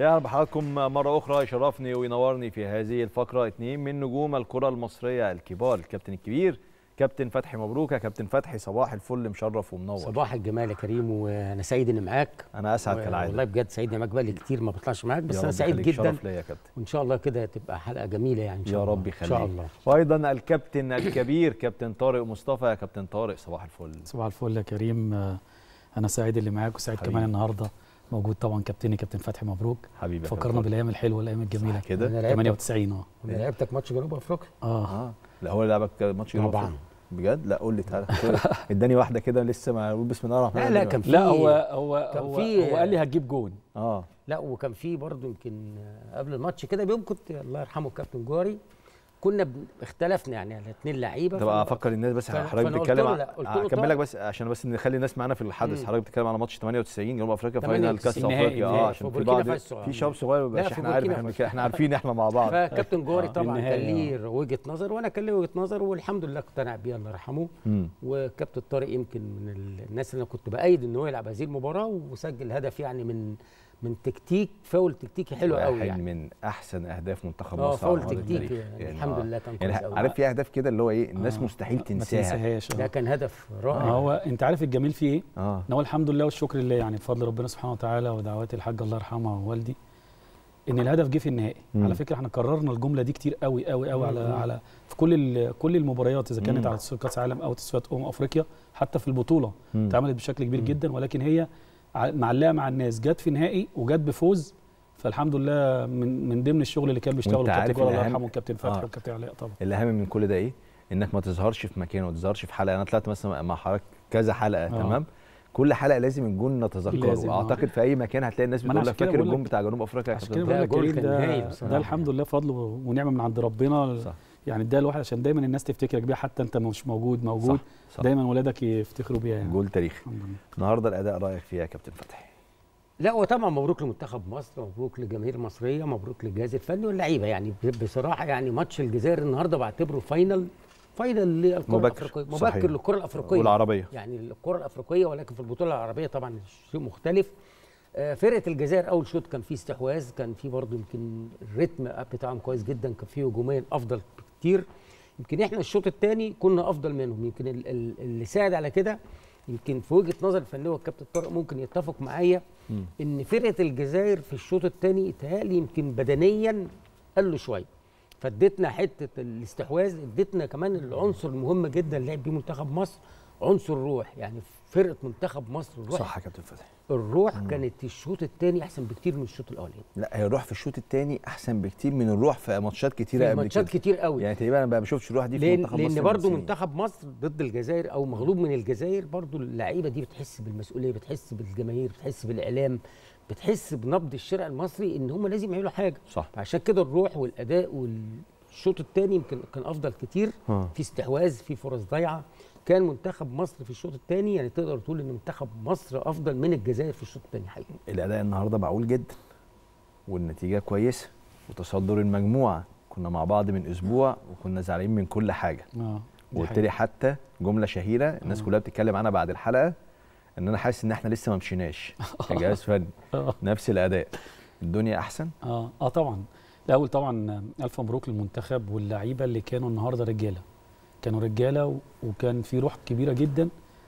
يا رب حضراتكم مرة أخرى يشرفني وينورني في هذه الفقرة اثنين من نجوم الكرة المصرية الكبار الكابتن الكبير كابتن فتحي مبروك يا كابتن فتحي صباح الفل مشرف ومنور صباح الجمال يا كريم وانا سعيد اني معاك أنا أسعد و- كالعادة والله بجد سعيد اني معاك بقالي كتير ما بطلعش معاك بس يا انا رب سعيد يخليك، جدا شرف ليا يا كابتن وان شاء الله كده تبقى حلقه جميله يعني ان شاء يا الله رب ان شاء يخليك الله وأيضا الكابتن الكبير كابتن طارق مصطفى يا كابتن طارق صباح الفل صباح الفل يا كريم آه، انا سعيد اللي معاك وسعيد حبيبي. كمان النهارده موجود طبعا كابتني كابتن فتحي مبروك حبيبي يا فكرنا كابتن. بالايام الحلوه الايام الجميله صح كده انا لعبت 98 اه انا لعبتك ماتش جنوب افريقيا اه اه لا هو اللي لعبك ماتش جنوب طبعاً. أفريقيا. بجد لا قول لي تعالى اداني واحده كده لسه ما اقول بسم الله الرحمن لا الرحيم لا كان في لا هو هو كان هو, في- هو قال لي هتجيب جون اه لا وكان في برضه يمكن قبل الماتش كده بيوم كنت الله يرحمه الكابتن جوهري كنا بن- اختلفنا يعني على اثنين لعيبه طب فأنا- افكر الناس بس فأنا- حضرتك فأنا قلت بتتكلم له عن- لا، قلت له اكمل طارق. لك بس عشان بس نخلي الناس معانا في الحدث مم. حضرتك بتتكلم على ماتش 98 جنوب افريقيا فاينل 98 كاس النهائي، افريقيا اه النهائي. عشان في في بوركينا بعض فاسو. في شباب صغير لا، مبقاش في احنا عارف بوركينا احنا فاسو. احنا عارفين احنا مع بعض فكابتن جوهري آه، طبعا كان النهاية، ليه وجهه نظر وانا كان لي وجهه نظر والحمد لله اقتنع بيها الله يرحمه مم. وكابتن طارق يمكن من ال- الناس اللي انا كنت بايد ان هو يلعب هذه المباراه وسجل هدف يعني من من تكتيك فاول تكتيكي حلو قوي واحد يعني من احسن اهداف منتخب اه مصر فاول على مدار تكتيكي التاريخ. يعني الحمد آه. لله كان كويس يعني قوي عارف في اهداف كده اللي هو ايه الناس آه. مستحيل ما تنساها تنساهاش ده آه. كان هدف آه، رائع هو انت عارف الجميل فيه ايه؟ اه ان هو الحمد لله والشكر لله يعني بفضل ربنا سبحانه وتعالى ودعوات الحاج الله يرحمها ووالدي ان الهدف جه في النهائي مم. على فكره احنا كررنا الجمله دي كتير قوي قوي قوي على مم. على في كل ال- كل المباريات اذا كانت مم. على تصفيات كاس عالم او تصفيات امم افريقيا حتى في البطوله مم. اتعملت بشكل كبير مم. جدا ولكن هي ع- معلقه مع الناس جت في نهائي وجت بفوز فالحمد لله من من ضمن الشغل اللي كان بيشتغله وانت الكابتن عارف جوهر الله الأهم- يرحمه والكابتن فتحي آه. والكابتن علاء طبعا الاهم من كل ده ايه انك ما تظهرش في مكان وما تظهرش في حلقه انا طلعت مثلا مع حضرتك كذا حلقه آه. تمام كل حلقه لازم الجون نتذكره لازم، آه. واعتقد في اي مكان هتلاقي الناس ما أنا بتقول لك عشان كده فاكر بقول الجون لك- بتاع جنوب افريقيا يا عشان كابتن كده ده بقول لك جول كريم كان هايل ده, بصراحة ده الحمد لله فضل ونعمه من عند ربنا صح يعني ده الواحد عشان دايما الناس تفتكرك بيها حتى انت مش موجود موجود صح صح دايما ولادك يفتخروا بيها يعني جول تاريخي الحمد لله النهارده الاداء رايك فيها يا كابتن فتحي لا وطبعا مبروك لمنتخب مصر مبروك للجماهير المصريه مبروك للجهاز الفني واللعيبه يعني ب- بصراحه يعني ماتش الجزائر النهارده بعتبره فاينل فاينل للكره مبكر، الافريقيه صحيح. مبكر للكره الافريقيه والعربيه يعني الكره الافريقيه ولكن في البطوله العربيه طبعا شيء مختلف آه، فرقه الجزائر اول شوط كان فيه استحواذ كان فيه برضه يمكن الريتم بتاعهم كويس جدا كان فيه هجوميا افضل بكتير يمكن احنا الشوط الثاني كنا افضل منهم يمكن ال- ال- اللي ساعد على كده يمكن في وجهه نظر الفنيه والكابتن طارق ممكن يتفق معايا مم. ان فرقه الجزائر في الشوط الثاني يتهيألي يمكن بدنيا قل شويه فادتنا حته الاستحواذ ادتنا كمان العنصر المهم جدا اللي لعب بيه منتخب مصر عنصر الروح يعني فرقه منتخب مصر الروح صح يا كابتن فتحي الروح كانت الشوط الثاني احسن بكتير من الشوط الاولاني لا هي الروح في الشوط الثاني احسن بكتير من الروح في ماتشات كتيره في قبل ماتشات كده كتير قوي يعني تقريبا انا ما بشوفش الروح دي في لان منتخب مصر لان من برضو سنين. منتخب مصر ضد الجزائر او مغلوب من الجزائر برضو اللعيبه دي بتحس بالمسؤوليه بتحس بالجماهير بتحس بالاعلام بتحس بنبض الشارع المصري ان هم لازم يعملوا حاجه صح عشان كده الروح والاداء والشوط الثاني يمكن كان افضل كتير ها. في استحواذ في فرص ضايعه كان منتخب مصر في الشوط الثاني يعني تقدر تقول ان منتخب مصر افضل من الجزائر في الشوط الثاني حقيقي الاداء النهارده معقول جدا والنتيجه كويسه وتصدر المجموعه كنا مع بعض من اسبوع وكنا زعلانين من كل حاجه اه دي وقلت حقيقة. لي حتى جمله شهيره الناس آه. كلها بتتكلم عنها بعد الحلقه ان انا حاسس ان احنا لسه ما مشيناش كجهاز فني اه نفس الاداء الدنيا احسن اه اه طبعا الاول طبعا الف مبروك للمنتخب واللعيبه اللي كانوا النهارده رجاله كانوا رجاله و- وكان في روح كبيره جدا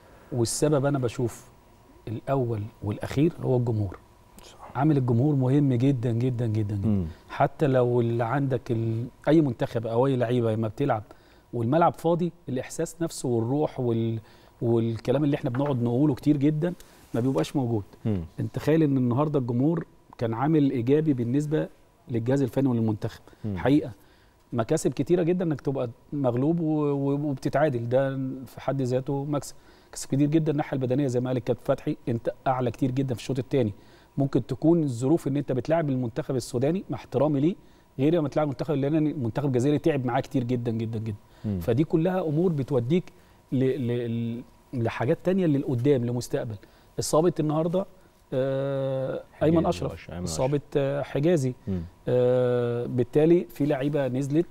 والسبب انا بشوف الاول والاخير هو الجمهور عامل الجمهور مهم جدا جدا جدا, جدا. مم. حتى لو اللي عندك ال... اي منتخب او اي لعيبه لما بتلعب والملعب فاضي الاحساس نفسه والروح وال... والكلام اللي احنا بنقعد نقوله كتير جدا ما بيبقاش موجود مم. انت تخيل ان النهارده الجمهور كان عامل ايجابي بالنسبه للجهاز الفني وللمنتخب مم. حقيقه مكاسب كتيره جدا انك تبقى مغلوب و- و- وبتتعادل ده في حد ذاته مكسب مكسب كتير جدا الناحيه البدنيه زي ما قال الكابتن فتحي انت اعلى كتير جدا في الشوط الثاني ممكن تكون الظروف ان انت بتلاعب المنتخب السوداني مع احترامي ليه غير لما تلاعب المنتخب اللي المنتخب الجزائري تعب معاه كتير جدا جدا جدا مم. فدي كلها امور بتوديك ل... ل... لحاجات تانية للقدام لمستقبل اصابه النهارده آه ايمن حجازي اشرف وأش- أيمن اصابه آه حجازي مم. آه بالتالي في لعيبه نزلت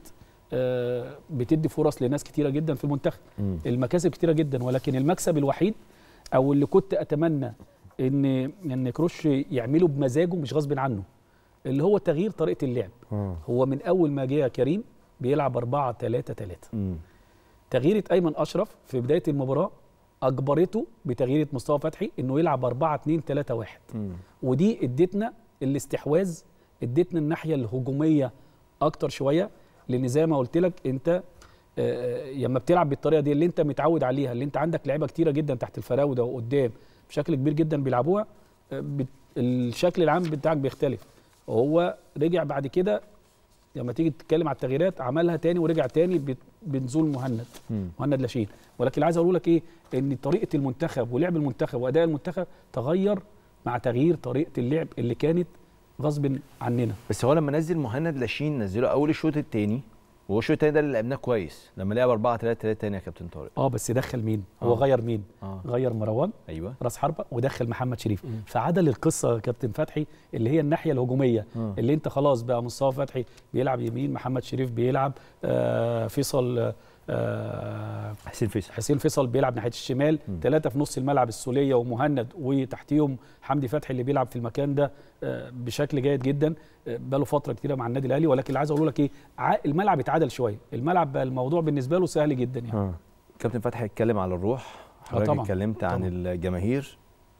آه بتدي فرص لناس كتيره جدا في المنتخب مم. المكاسب كتيره جدا ولكن المكسب الوحيد او اللي كنت اتمنى ان ان كروش يعمله بمزاجه مش غصب عنه اللي هو تغيير طريقه اللعب اه هو من اول ما جه كريم بيلعب 4 3 3 امم تغييره ايمن اشرف في بدايه المباراه اجبرته بتغييره مصطفى فتحي انه يلعب 4 2 3 1 امم ودي ادتنا الاستحواذ ادتنا الناحيه الهجوميه اكتر شويه لان زي ما قلت لك انت آه، لما بتلعب بالطريقه دي اللي انت متعود عليها اللي انت عندك لعيبه كتيره جدا تحت الفراوده وقدام بشكل كبير جدا بيلعبوها آه، بت- الشكل العام بتاعك بيختلف وهو رجع بعد كده لما تيجي تتكلم على التغييرات عملها تاني ورجع تاني بت- بنزول مهند مم. مهند لاشين ولكن اللي عايز اقول لك ايه ان طريقه المنتخب ولعب المنتخب واداء المنتخب تغير مع تغيير طريقه اللعب اللي كانت غصب عننا بس هو لما نزل مهند لاشين نزله اول الشوط الثاني وهو الشوط الثاني ده اللي لعبناه كويس لما لعب 4 3 3 تاني يا كابتن طارق اه بس دخل مين هو آه. غير مين اه غير مروان ايوه راس حربه ودخل محمد شريف فعدل القصه يا كابتن فتحي اللي هي الناحيه الهجوميه آه. اللي انت خلاص بقى مصطفى فتحي بيلعب يمين محمد شريف بيلعب آه فيصل آه حسين فيصل حسين فيصل بيلعب ناحيه الشمال ثلاثه في نص الملعب السوليه ومهند وتحتيهم حمدي فتحي اللي بيلعب في المكان ده آه، بشكل جيد جدا آه، بقاله فتره كتيره مع النادي الاهلي ولكن اللي عايز اقول لك ايه ع- الملعب اتعدل شويه الملعب بقى الموضوع بالنسبه له سهل جدا يعني اه كابتن فتحي اتكلم على الروح حضرتك طبعاً. اتكلمت عن طبعاً. الجماهير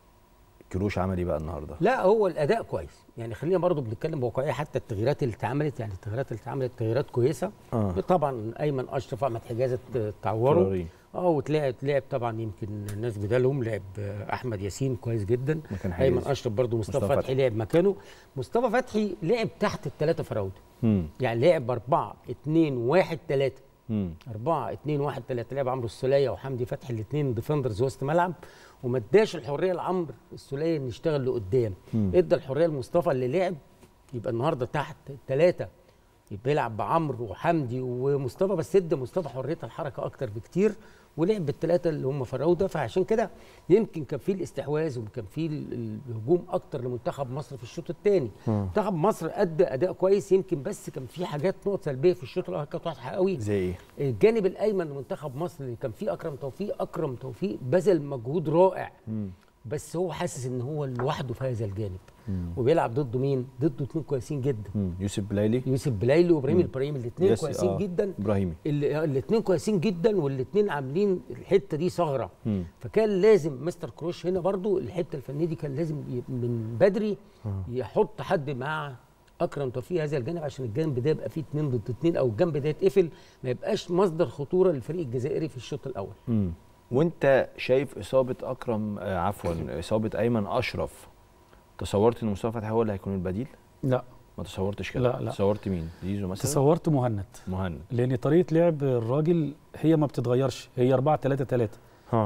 كروش عمل ايه بقى النهارده لا هو الاداء كويس يعني خلينا برضو بنتكلم بواقعيه حتى التغييرات اللي اتعملت يعني التغييرات اللي اتعملت تغييرات كويسه اه طبعا ايمن اشرف احمد حجازه اتعوروا فرارين. اه وتلعب لعب طبعا يمكن الناس بدالهم لعب آه، احمد ياسين كويس جدا مكان ايمن حجازي. اشرف برضو مصطفى, مصطفى فتحي, فتحي. لعب مكانه مصطفى فتحي لعب تحت الثلاثه فراوده امم يعني لعب 4 2 1 3 امم 4 2 1 3 لعب عمرو السوليه وحمدي فتحي الاثنين ديفندرز وسط ملعب وما اداش الحريه لعمرو السوليه انه يشتغل لقدام مم. ادى الحريه لمصطفى اللي لعب يبقى النهارده تحت ثلاثه يبقى يلعب بعمرو وحمدي ومصطفى بس ادى مصطفى حريه الحركه اكتر بكتير ولعب بالثلاثه اللي هم فراوده فعشان كده يمكن كان في الاستحواذ وكان في ال- الهجوم اكتر لمنتخب مصر في الشوط الثاني منتخب مصر ادى اداء كويس يمكن بس كان في حاجات نقط سلبيه في الشوط الاول كانت واضحه قوي زي ايه الجانب الايمن لمنتخب مصر اللي كان فيه اكرم توفيق اكرم توفيق بذل مجهود رائع مم. بس هو حاسس ان هو لوحده في هذا الجانب وبيلعب ضده مين ضده اثنين كويسين جدا مم. يوسف بلايلي يوسف بلايلي وابراهيم البراهيم الاثنين يس، كويسين آه. جدا ابراهيمي الاثنين كويسين جدا والاثنين عاملين الحته دي ثغره مم. فكان لازم مستر كروش هنا برضو الحته الفنيه دي كان لازم ي- من بدري يحط حد مع اكرم توفيق هذا الجانب عشان الجانب ده يبقى فيه اثنين ضد اثنين او الجنب ده يتقفل ما يبقاش مصدر خطوره للفريق الجزائري في الشوط الاول مم. وانت شايف اصابه اكرم آه عفوا اصابه ايمن اشرف تصورت ان مصطفى فتحي هو اللي هيكون البديل لا ما تصورتش كده لا، لا. تصورت مين زيزو مثلا تصورت مهند مهند لان طريقه لعب الراجل هي ما بتتغيرش هي 4 3 3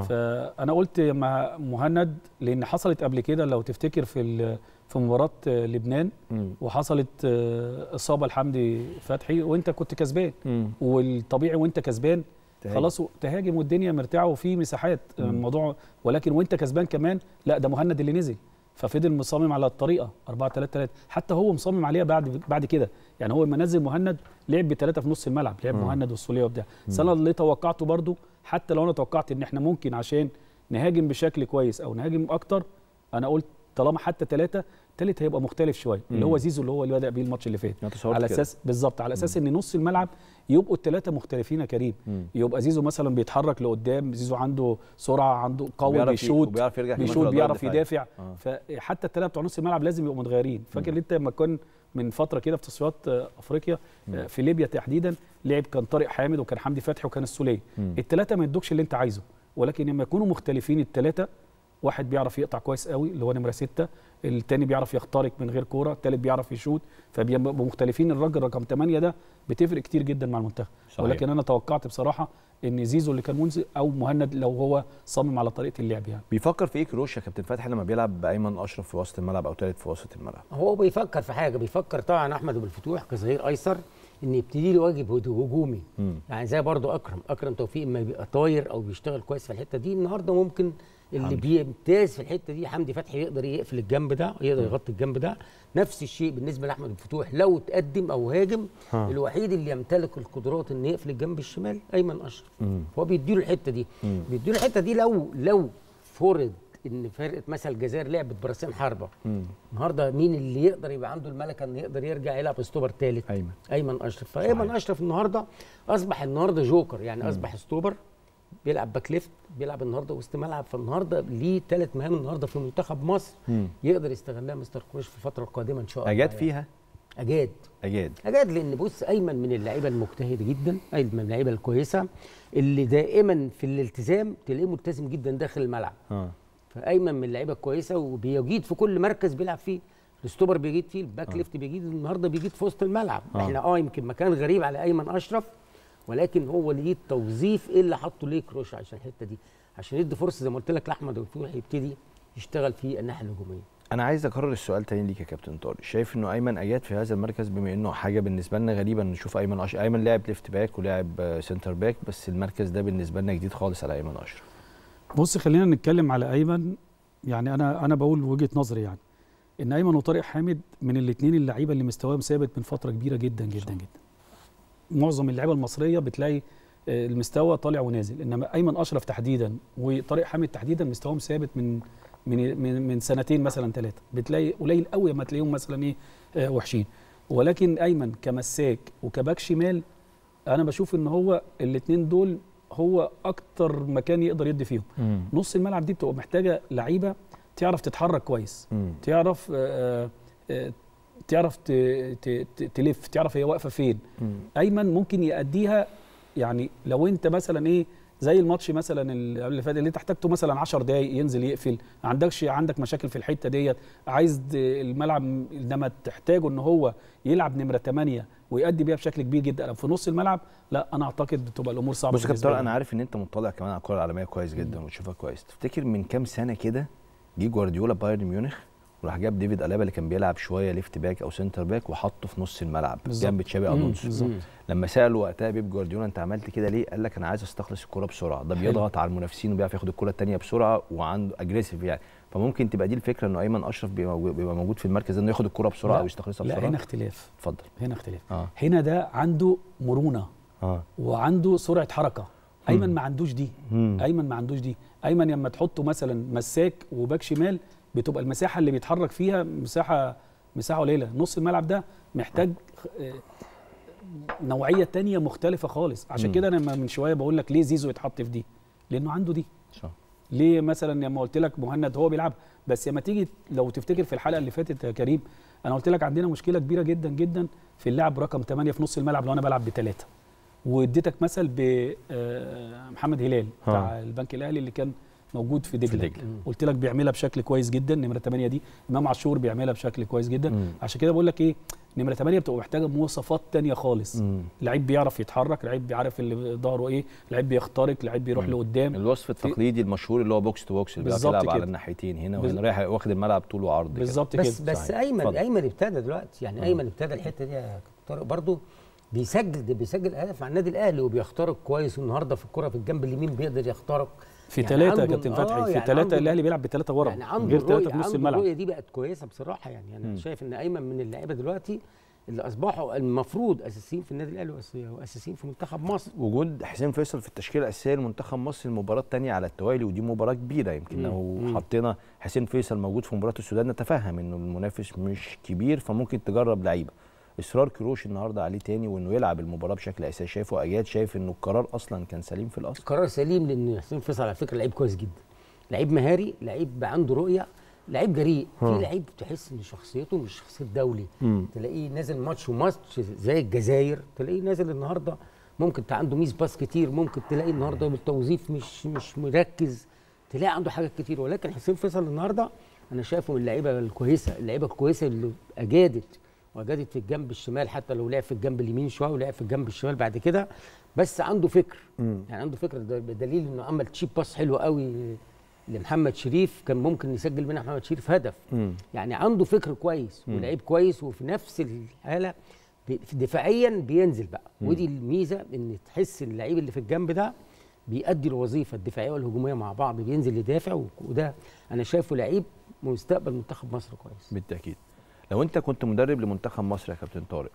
فانا قلت مع مهند لان حصلت قبل كده لو تفتكر في ال- في مباراه لبنان مم. وحصلت آه، اصابه لحمدي فتحي وانت كنت كسبان مم. والطبيعي وانت كسبان تهاجم. خلاص تهاجم والدنيا مرتاحه وفي مساحات الموضوع ولكن وانت كسبان كمان لا ده مهند اللي نزل ففضل مصمم على الطريقه 4 3 3 حتى هو مصمم عليها بعد بعد كده يعني هو لما نزل مهند لعب بثلاثه في نص الملعب لعب مهند والسوليه وبتاع بس انا اللي توقعته برضو حتى لو انا توقعت ان احنا ممكن عشان نهاجم بشكل كويس او نهاجم اكتر انا قلت طالما حتى ثلاثه ثالث هيبقى مختلف شويه اللي هو زيزو اللي هو اللي بدا بيه الماتش اللي فات أنا تصورت على كده. اساس بالظبط على اساس ان نص الملعب يبقوا الثلاثه مختلفين يا كريم مم. يبقى زيزو مثلا بيتحرك لقدام زيزو عنده سرعه عنده قوي وبيعرف ي- بيشوط وبيعرف يرجع كمان في بيشوط الأدوار بيعرف الدفاعية. يدافع آه. فحتى الثلاثه بتوع نص الملعب لازم يبقوا متغيرين فاكر انت لما كان من فتره كده في تصفيات آه، افريقيا آه، في ليبيا تحديدا لعب كان طارق حامد وكان حمدي فتحي وكان السوليه مم. الثلاثه ما يدوكش اللي انت عايزه ولكن لما يكونوا مختلفين الثلاثه واحد بيعرف يقطع كويس قوي اللي هو نمره ستة التاني بيعرف يخترق من غير كوره التالت بيعرف يشوط فبيبقوا مختلفين الراجل رقم 8 ده بتفرق كتير جدا مع المنتخب صحيح. ولكن انا توقعت بصراحه ان زيزو اللي كان منزل او مهند لو هو صمم على طريقه اللعب يعني بيفكر في ايه كروش يا كابتن فتحي لما بيلعب بايمن اشرف في وسط الملعب او ثالث في وسط الملعب هو بيفكر في حاجه بيفكر طبعا احمد ابو الفتوح كظهير ايسر ان يبتدي له واجب هد- هجومي مم. يعني زي برضو اكرم اكرم توفيق اما بيبقى طاير او بيشتغل كويس في الحته دي النهارده ممكن اللي حمدي. بيمتاز في الحته دي حمدي فتحي يقدر يقفل الجنب ده يقدر يغطي الجنب ده نفس الشيء بالنسبه لاحمد الفتوح لو تقدم او هاجم ها. الوحيد اللي يمتلك القدرات ان يقفل الجنب الشمال ايمن اشرف مم. هو بيديله الحته دي مم. بيديله الحته دي لو لو فرض ان فرقه مثلا الجزائر لعبت براسين حربه مم. النهارده مين اللي يقدر يبقى عنده الملكه انه يقدر يرجع يلعب ستوبر ثالث ايمن ايمن اشرف فايمن اشرف النهارده اصبح النهارده جوكر يعني اصبح ستوبر بيلعب باك ليفت بيلعب النهارده وسط ملعب فالنهارده ليه ثلاث مهام النهارده في منتخب مصر مم. يقدر يستغلها مستر كروش في الفتره القادمه ان شاء الله اجاد يعني. فيها اجاد اجاد اجاد لان بص ايمن من اللعيبه المجتهده جدا ايمن من اللعيبه الكويسه اللي دائما في الالتزام تلاقيه ملتزم جدا داخل الملعب اه فايمن من اللعيبه الكويسه وبيجيد في كل مركز بيلعب فيه الستوبر بيجيد فيه الباك ليفت بيجيد النهارده بيجيد في وسط الملعب آه. احنا اه يمكن مكان غريب على ايمن اشرف ولكن هو ليه التوظيف ايه اللي حطه ليه كروش عشان الحته دي عشان يدي فرصه زي ما قلت لك لاحمد وفتوح يبتدي يشتغل في الناحيه الهجوميه انا عايز اكرر السؤال تاني ليك يا كابتن طارق شايف انه ايمن اجاد في هذا المركز بما انه حاجه بالنسبه لنا غريبه ان نشوف ايمن أش... ايمن لاعب ليفت باك ولاعب آه، سنتر باك بس المركز ده بالنسبه لنا جديد خالص على ايمن اشرف بص خلينا نتكلم على ايمن يعني انا انا بقول وجهه نظري يعني ان ايمن وطارق حامد من الاثنين اللعيبه اللي مستواهم ثابت من فتره كبيره جدا جدا جدا معظم اللعيبه المصريه بتلاقي آه، المستوى طالع ونازل انما ايمن اشرف تحديدا وطارق حامد تحديدا مستواهم ثابت من من من, من سنتين مثلا ثلاثه بتلاقي قليل قوي ما تلاقيهم مثلا ايه آه، وحشين ولكن ايمن كمساك وكباك شمال انا بشوف ان هو الاثنين دول هو اكتر مكان يقدر يدي فيهم نص الملعب دي بتبقى محتاجه لعيبه تعرف تتحرك كويس مم. تعرف آه، آه، تعرف ت- ت- ت- تلف تعرف هي واقفه فين مم. ايمن ممكن يأديها يعني لو انت مثلا ايه زي الماتش مثلا اللي قبل اللي فات اللي انت احتاجته مثلا 10 دقايق ينزل يقفل ما عندكش عندك مشاكل في الحته ديت عايز د- الملعب انما تحتاجه ان هو يلعب نمره 8 ويأدي بيها بشكل كبير جدا في نص الملعب لا انا اعتقد بتبقى الامور صعبه بص يا كابتن بالنسبة طارق له. انا عارف ان انت مطلع كمان على الكره العالميه كويس جدا وتشوفها كويس تفتكر من كام سنه كده جه جوارديولا بايرن ميونخ وراح جاب ديفيد الابا اللي كان بيلعب شويه ليفت باك او سنتر باك وحطه في نص الملعب بالظبط. جنب تشابي مم، الونسو بالظبط. لما سالوا وقتها بيب جوارديولا انت عملت كده ليه؟ قال لك انا عايز استخلص الكره بسرعه ده حلو. بيضغط على المنافسين وبيعرف ياخد الكره الثانيه بسرعه وعنده اجريسيف يعني فممكن تبقى دي الفكره انه ايمن اشرف بيبقى موجود- بيبقى موجود في المركز ده انه ياخد الكره بسرعه لا، او يستخلصها لا بسرعه هنا اختلاف اتفضل هنا اختلاف اه هنا ده عنده مرونه اه وعنده سرعه حركه ايمن ما عندوش دي مم. ايمن ما عندوش دي ايمن لما تحطه مثلا مساك وباك شمال بتبقى المساحه اللي بيتحرك فيها مساحه مساحه قليله نص الملعب ده محتاج آه، نوعيه تانية مختلفه خالص عشان مم. كده انا من شويه بقول لك ليه زيزو يتحط في دي لانه عنده دي صح ليه مثلا لما قلت لك مهند هو بيلعب بس لما تيجي لو تفتكر في الحلقه اللي فاتت يا كريم انا قلت لك عندنا مشكله كبيره جدا جدا في اللاعب رقم 8 في نص الملعب لو انا بلعب بثلاثه واديتك مثل بمحمد هلال بتاع البنك الاهلي اللي كان موجود في دجله, في دجلة. قلت لك بيعملها بشكل كويس جدا نمره 8 دي امام عاشور بيعملها بشكل كويس جدا مم. عشان كده بقول لك ايه نمره 8 بتبقى محتاجه مواصفات تانية خالص مم. لعيب بيعرف يتحرك لعيب بيعرف اللي ظهره ايه لعيب بيخترق لعيب بيروح مم. لقدام الوصف التقليدي المشهور اللي هو بوكس تو بوكس اللي بيعرف بالظبط يلعب على كده. الناحيتين هنا بز- وهنا رايح واخد الملعب طول وعرض كده. بالظبط بس كده بس صحيح. ايمن اتفضل. ايمن ابتدى دلوقتي يعني ايمن ابتدى الحته دي يا كابتن طارق برضه بيسجل ده بيسجل اهداف مع النادي الاهلي وبيخترق كويس والنهارده في الكره في الجنب اليمين بيقدر يخترق في يعني ثلاثة يا عنده- كابتن آه، فتحي في يعني ثلاثة عنده- الاهلي بيلعب بثلاثة ورا يعني عنده غير ثلاثة الرؤية في نص عنده الملعب الرؤيه دي بقت كويسه بصراحه يعني انا مم. شايف ان ايمن من اللعيبه دلوقتي اللي اصبحوا المفروض اساسيين في النادي الاهلي وأس- واساسيين في منتخب مصر وجود حسين فيصل في التشكيله الاساسيه لمنتخب مصر المباراه الثانيه على التوالي ودي مباراه كبيره يمكن مم. لو مم. حطينا حسين فيصل موجود في مباراه السودان نتفهم انه المنافس مش كبير فممكن تجرب لعيبه اصرار كروش النهارده عليه تاني وانه يلعب المباراه بشكل اساسي شايفه اجاد شايف انه القرار اصلا كان سليم في الاصل قرار سليم لان حسين فيصل على فكره لعيب كويس جدا لعيب مهاري لعيب عنده رؤيه لعيب جريء في ها. لعيب تحس ان شخصيته مش شخصيه دولي مم. تلاقيه نازل ماتش وماتش زي الجزائر تلاقيه نازل النهارده ممكن تلاقي عنده ميس باس كتير ممكن تلاقي النهارده بالتوظيف مش مش مركز تلاقي عنده حاجات كتير ولكن حسين فيصل النهارده انا شايفه من اللعيبه الكويسه اللعيبه الكويسه اللي اجادت واجادت في الجنب الشمال حتى لو لعب في الجنب اليمين شويه ولعب في الجنب الشمال بعد كده بس عنده فكر مم. يعني عنده فكر ده بدليل انه عمل تشيب باس حلو قوي لمحمد شريف كان ممكن يسجل منها محمد شريف هدف مم. يعني عنده فكر كويس مم. ولعيب كويس وفي نفس الحاله بي- دفاعيا بينزل بقى مم. ودي الميزه ان تحس اللعيب اللي في الجنب ده بيأدي الوظيفه الدفاعيه والهجوميه مع بعض بينزل يدافع و- وده انا شايفه لعيب مستقبل منتخب مصر كويس بالتاكيد لو انت كنت مدرب لمنتخب مصر يا كابتن طارق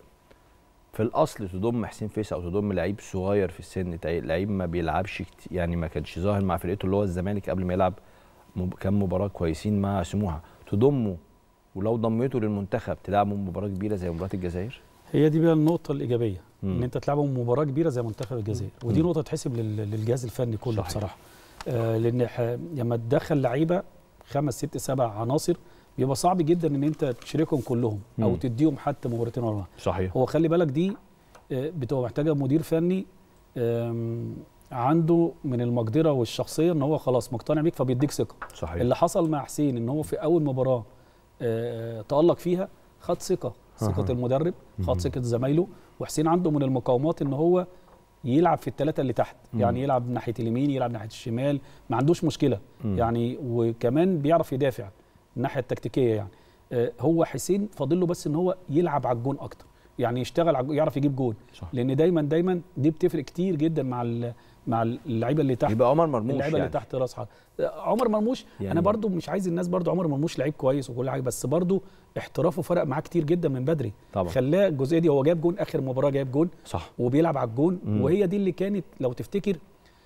في الاصل تضم حسين فيصل او تضم لعيب صغير في السن تع- لعيب ما بيلعبش كتير يعني ما كانش ظاهر مع فرقته اللي هو الزمالك قبل ما يلعب مب- كام مباراه كويسين مع سموحه تضمه ولو ضميته للمنتخب تلعبوا مباراه كبيره زي مباراه الجزائر هي دي بقى النقطه الايجابيه مم. ان انت تلعبهم مباراه كبيره زي منتخب الجزائر ودي مم. نقطه تحسب لل- للجهاز الفني كله صحيح. بصراحه آه لان ح- لما تدخل لعيبه خمس ست سبع عناصر بيبقى صعب جدا ان انت تشاركهم كلهم او مم. تديهم حتى مباراتين ورا بعض صحيح هو خلي بالك دي آه، بتبقى محتاجه مدير فني آم، عنده من المقدره والشخصيه ان هو خلاص مقتنع بيك فبيديك ثقه صحيح اللي حصل مع حسين ان هو في اول مباراه آه، تالق فيها خد ثقه ثقه أها. المدرب مهم. خد ثقه زمايله وحسين عنده من المقاومات ان هو يلعب في الثلاثه اللي تحت مم. يعني يلعب ناحيه اليمين يلعب ناحيه الشمال ما عندوش مشكله مم. يعني وكمان بيعرف يدافع الناحيه التكتيكيه يعني آه، هو حسين فاضل له بس ان هو يلعب على الجون اكتر يعني يشتغل على الجون- يعرف يجيب جون صح لان دايما دايما دي بتفرق كتير جدا مع ال- مع اللعيبه اللي تحت يبقى عمر مرموش اللعيبه يعني. اللي تحت راس حرب عمر مرموش يعني يعني- انا برضو مش عايز الناس برضو عمر مرموش لعيب كويس وكل حاجه بس برضو احترافه فرق معاه كتير جدا من بدري طبعا خلاه الجزئيه دي هو جاب جون اخر مباراه جاب جون صح وبيلعب على الجون مم. وهي دي اللي كانت لو تفتكر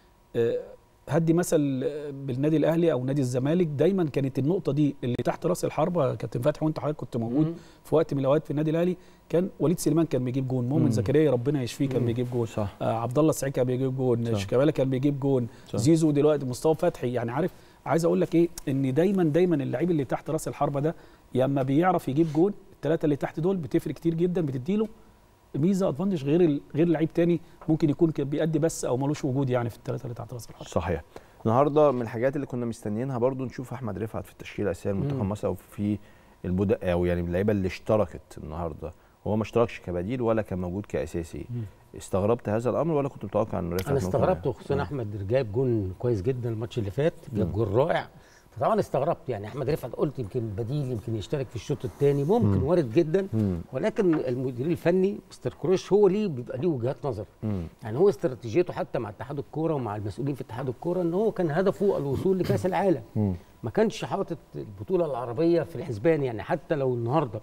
آه، هدي مثل آه، بالنادي الاهلي او نادي الزمالك دايما كانت النقطه دي اللي تحت راس الحربه كابتن فتحي وانت حضرتك كنت موجود مم. في وقت من الاوقات في النادي الاهلي كان وليد سليمان كان بيجيب جون مؤمن مم. زكريا ربنا يشفيه كان مم. بيجيب جون صح آه عبد الله السعيد كان بيجيب جون صح. شيكابالا كان بيجيب جون صح. زيزو دلوقتي مصطفى فتحي يعني عارف عايز اقول لك ايه ان دايما دايما اللعيب اللي تحت راس الحربه ده يا اما بيعرف يجيب جون الثلاثه اللي تحت دول بتفرق كتير جدا بتديله ميزه ادفانتج غير ال- غير لعيب تاني ممكن يكون كان بيأدي بس او ملوش وجود يعني في الثلاثه اللي تحت راس الحربه صحيح النهارده من الحاجات اللي كنا مستنيينها برضو نشوف احمد رفعت في التشكيله الاساسيه لمنتخب مم. مصر او في البدأ او يعني اللعيبه اللي اشتركت النهارده هو ما اشتركش كبديل ولا كان موجود كاساسي مم. استغربت هذا الامر ولا كنت متوقع ان رفعت انا ممكن- استغربت وخصوصا آه. احمد جايب جون كويس جدا الماتش اللي فات جاب مم. جون رائع فطبعا استغربت يعني احمد رفعت قلت يمكن بديل يمكن يشترك في الشوط الثاني ممكن مم. وارد جدا مم. ولكن المدير الفني مستر كروش هو ليه بيبقى ليه وجهات نظر مم. يعني هو استراتيجيته حتى مع اتحاد الكوره ومع المسؤولين في اتحاد الكوره ان هو كان هدفه الوصول لكاس العالم مم. ما كانش حاطط البطوله العربيه في الحسبان يعني حتى لو النهارده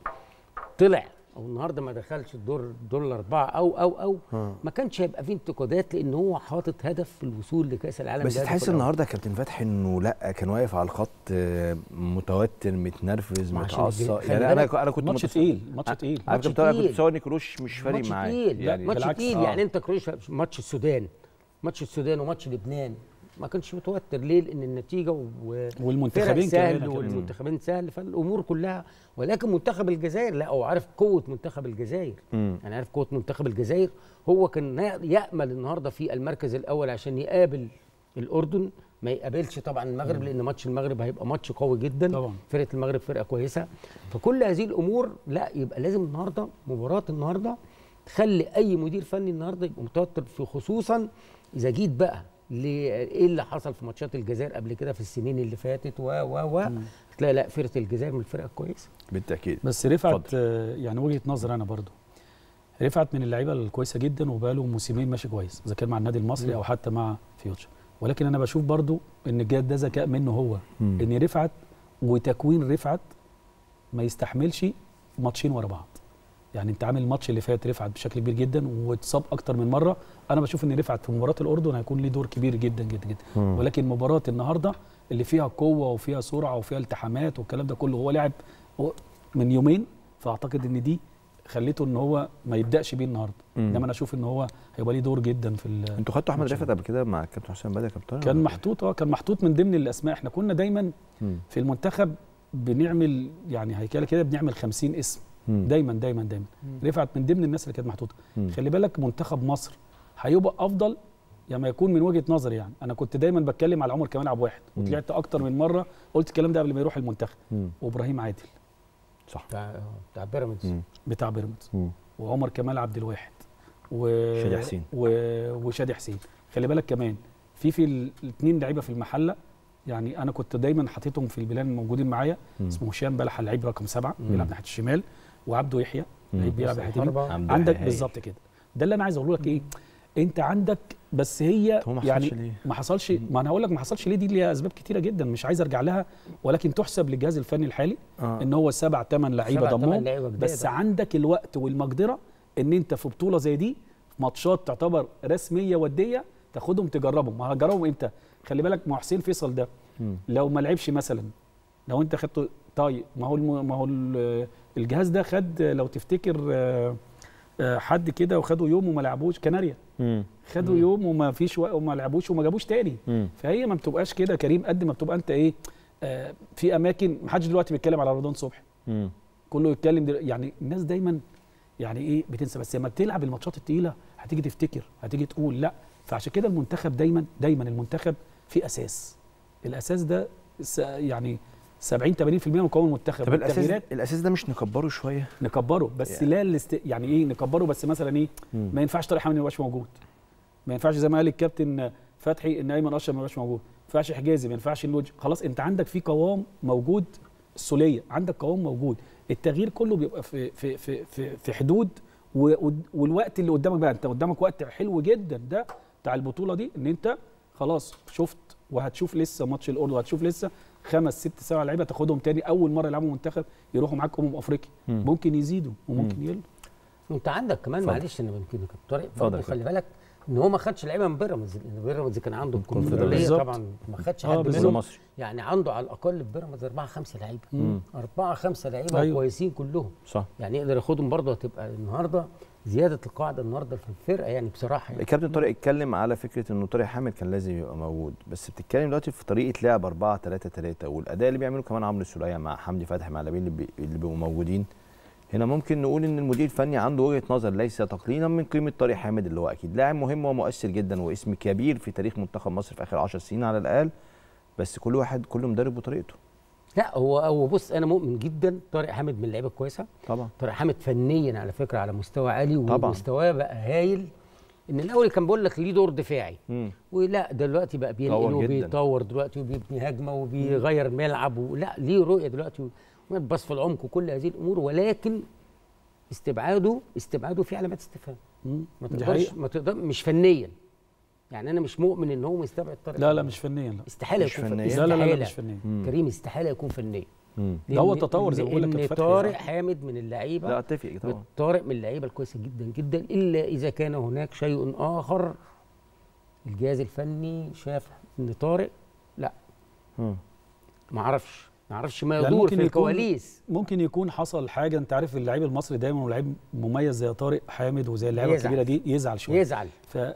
طلع او النهارده ما دخلش الدور الدور الاربعه او او او آه. ما كانش هيبقى فيه انتقادات لان هو حاطط هدف في الوصول لكاس العالم بس ده تحس هدفه الأول. النهارده يا كابتن فتحي انه لا كان واقف على الخط آه، متوتر متنرفز ما عشان متعصب الجي- خلي يعني انا بالك انا كنت ماتش متص- تقيل ماتش تقيل انا ماتش كنت انا كنت تقيل. متصور ان كروش مش فارق ماتش معاه تقيل لا يعني ماتش بالعكس. تقيل آه. يعني انت كروش ماتش السودان ماتش السودان وماتش لبنان ما كانش متوتر ليه لان النتيجه و والمنتخبين فرق كمان سهل كمان. والمنتخبين سهل فالامور كلها ولكن منتخب الجزائر لا هو عارف قوه منتخب الجزائر مم. يعني عارف قوه منتخب الجزائر هو كان يامل النهارده في المركز الاول عشان يقابل الاردن ما يقابلش طبعا المغرب لان ماتش المغرب هيبقى ماتش قوي جدا طبعا. فرقه المغرب فرقه كويسه فكل هذه الامور لا يبقى لازم النهارده مباراه النهارده تخلي اي مدير فني النهارده يبقى متوتر في خصوصا اذا جيت بقى لايه اللي حصل في ماتشات الجزائر قبل كده في السنين اللي فاتت و و و تلاقي لا فرقه الجزائر من الفرق الكويسه بالتاكيد بس رفعت اتفضل. آه، يعني وجهه نظر انا برضو رفعت من اللعيبه الكويسه جدا وبقاله موسمين ماشي كويس اذا كان مع النادي المصري مم. او حتى مع فيوتشر ولكن انا بشوف برضو ان الجاد ده ذكاء منه هو مم. ان رفعت وتكوين رفعت ما يستحملش ماتشين ورا بعض يعني انت عامل الماتش اللي فات رفعت بشكل كبير جدا واتصاب اكتر من مره انا بشوف ان رفعت في مباراه الاردن هيكون ليه دور كبير جدا جدا جدا مم. ولكن مباراه النهارده اللي فيها قوه وفيها سرعه وفيها التحامات والكلام ده كله هو لعب هو من يومين فاعتقد ان دي خليته ان هو ما يبداش بيه النهارده مم. انما انا اشوف ان هو هيبقى ليه دور جدا في ال- انتوا خدتوا احمد ماتش رفعت قبل كده مع الكابتن حسام بدر يا كابتن كان ولا؟ محطوط اه كان محطوط من ضمن الاسماء احنا كنا دايما مم. في المنتخب بنعمل يعني هيكله كده بنعمل 50 اسم مم. دايما دايما دايما رفعت من ضمن الناس اللي كانت محطوطه مم. خلي بالك منتخب مصر هيبقى افضل لما يكون من وجهه نظري يعني انا كنت دايما بتكلم على عمر كمال عبد واحد مم. وطلعت اكتر من مره قلت الكلام ده قبل ما يروح المنتخب مم. وابراهيم عادل صح بتاع بتاع بيراميدز مم. بتاع بيراميدز مم. وعمر كمال عبد الواحد و... شادي حسين. و... وشادي حسين خلي بالك كمان في في الاثنين لعيبه في المحله يعني انا كنت دايما حاططهم في البلان الموجودين معايا مم. اسمه هشام بلح اللعيب رقم سبعه مم. بيلعب ناحيه الشمال وعبده يحيى مم. لعيب بيلعب ناحيه اليمين الحربة. عبد عندك الحي. بالظبط كده ده اللي انا عايز اقوله لك ايه انت عندك بس هي هو ما حصلش يعني ليه؟ ما حصلش ما انا هقول لك ما حصلش ليه دي ليها اسباب كتيره جدا مش عايز ارجع لها ولكن تحسب للجهاز الفني الحالي آه. ان هو سبع ثمان لعيبه سبع، تمن ضمهم لعيبة جداد. بس عندك الوقت والمقدره ان انت في بطوله زي دي في ماتشات تعتبر رسميه وديه تاخدهم تجربهم ما هجربهم امتى خلي بالك ما هو حسين فيصل ده مم. لو ما لعبش مثلا لو انت خدته طيب ما هو الم... ما هو ال- الجهاز ده خد لو تفتكر آه، آه، حد كده وخدوا يوم وما لعبوش كناريا مم. خدوا يوم وما فيش وق- وما لعبوش وما جابوش تاني مم. فهي ما بتبقاش كده كريم قد ما بتبقى انت ايه آه في اماكن ما حدش دلوقتي بيتكلم على رمضان صبحي مم. كله يتكلم دل... يعني الناس دايما يعني ايه بتنسى بس لما بتلعب الماتشات التقيله هتيجي تفتكر هتيجي تقول لا فعشان كده المنتخب دايما دايما المنتخب في اساس الاساس ده س... يعني 70 80% من مكون المنتخب طب الاساس والتغييرات الاساس ده مش نكبره شويه نكبره بس يعني. لا الاست... يعني ايه نكبره بس مثلا ايه مم. ما ينفعش طارق حامد ما يبقاش موجود ما ينفعش زي ما قال الكابتن فتحي ان ايمن اشرف ما يبقاش موجود ما ينفعش حجازي ما ينفعش الوجه خلاص انت عندك في قوام موجود السوليه عندك قوام موجود التغيير كله بيبقى في في في في, في حدود و- و- والوقت اللي قدامك بقى انت قدامك وقت حلو جدا ده بتاع البطوله دي ان انت خلاص شفت وهتشوف لسه ماتش الاردن وهتشوف لسه خمس ست سبع لعيبه تاخدهم تاني اول مره يلعبوا منتخب يروحوا معاك امم افريقيا مم. ممكن يزيدوا وممكن يقلوا وانت عندك كمان اتفضل. معلش انا يمكن كابتن طارق اتفضل برضه يا خلي بالك ان هو ما خدش لعيبه من بيراميدز لان بيراميدز كان عنده الكونفدراليه بالظبط. طبعا ما خدش اه حد بالظبط. ولا منهم مصري يعني عنده على الاقل في بيراميدز اربعه خمسه لعيبه مم. اربعه خمسه لعيبه أيوة. كويسين كلهم صح يعني يقدر ياخدهم برضه هتبقى النهارده زياده القاعده النهارده في الفرقه يعني بصراحه يعني. الكابتن طارق اتكلم على فكره انه طارق حامد كان لازم يبقى موجود بس بتتكلم دلوقتي في طريقه لعب 4 3 3 والاداء اللي بيعمله كمان عمرو السوليه مع حمدي فتحي مع اللاعبين اللي, بي... اللي بيبقوا موجودين هنا ممكن نقول ان المدير الفني عنده وجهه نظر ليس تقليلا من قيمه طارق حامد اللي هو اكيد لاعب مهم ومؤثر جدا واسم كبير في تاريخ منتخب مصر في اخر 10 سنين على الاقل بس كل واحد كل مدرب وطريقته لا هو هو بص انا مؤمن جدا طارق حامد من اللعيبه الكويسه طبعا طارق حامد فنيا على فكره على مستوى عالي طبعاً. ومستواه بقى هايل ان الاول كان بيقول لك ليه دور دفاعي مم. ولا دلوقتي بقى بينقل طور جداً. وبيطور دلوقتي وبيبني هجمه وبيغير ملعب ولا ليه رؤيه دلوقتي وباص في العمق وكل هذه الامور ولكن استبعاده استبعاده في علامات استفهام مم. ما دي تقدرش حقيقة. ما تقدر مش فنيا يعني انا مش مؤمن ان هو مستبعد طارق لا لا حامد. مش فنيا لا استحاله مش يكون فنياً؟ لا لا لا, لا استحالة. مش فنيا مم. كريم استحاله يكون فنيا مم. ده هو لأن- تطور زي ما بقول لك لأن كابتن فتحي. طارق حامد من اللعيبه لا اتفق طبعا طارق من اللعيبه الكويسه جدا جدا الا اذا كان هناك شيء اخر الجهاز الفني شاف ان طارق لا مم. ما اعرفش ما اعرفش ما يعني يدور ممكن في يكون- الكواليس ممكن يكون حصل حاجه انت عارف اللعيب المصري دايما ولعيب مميز زي طارق حامد وزي اللعيبه يزعل. الكبيره دي يزعل شويه يزعل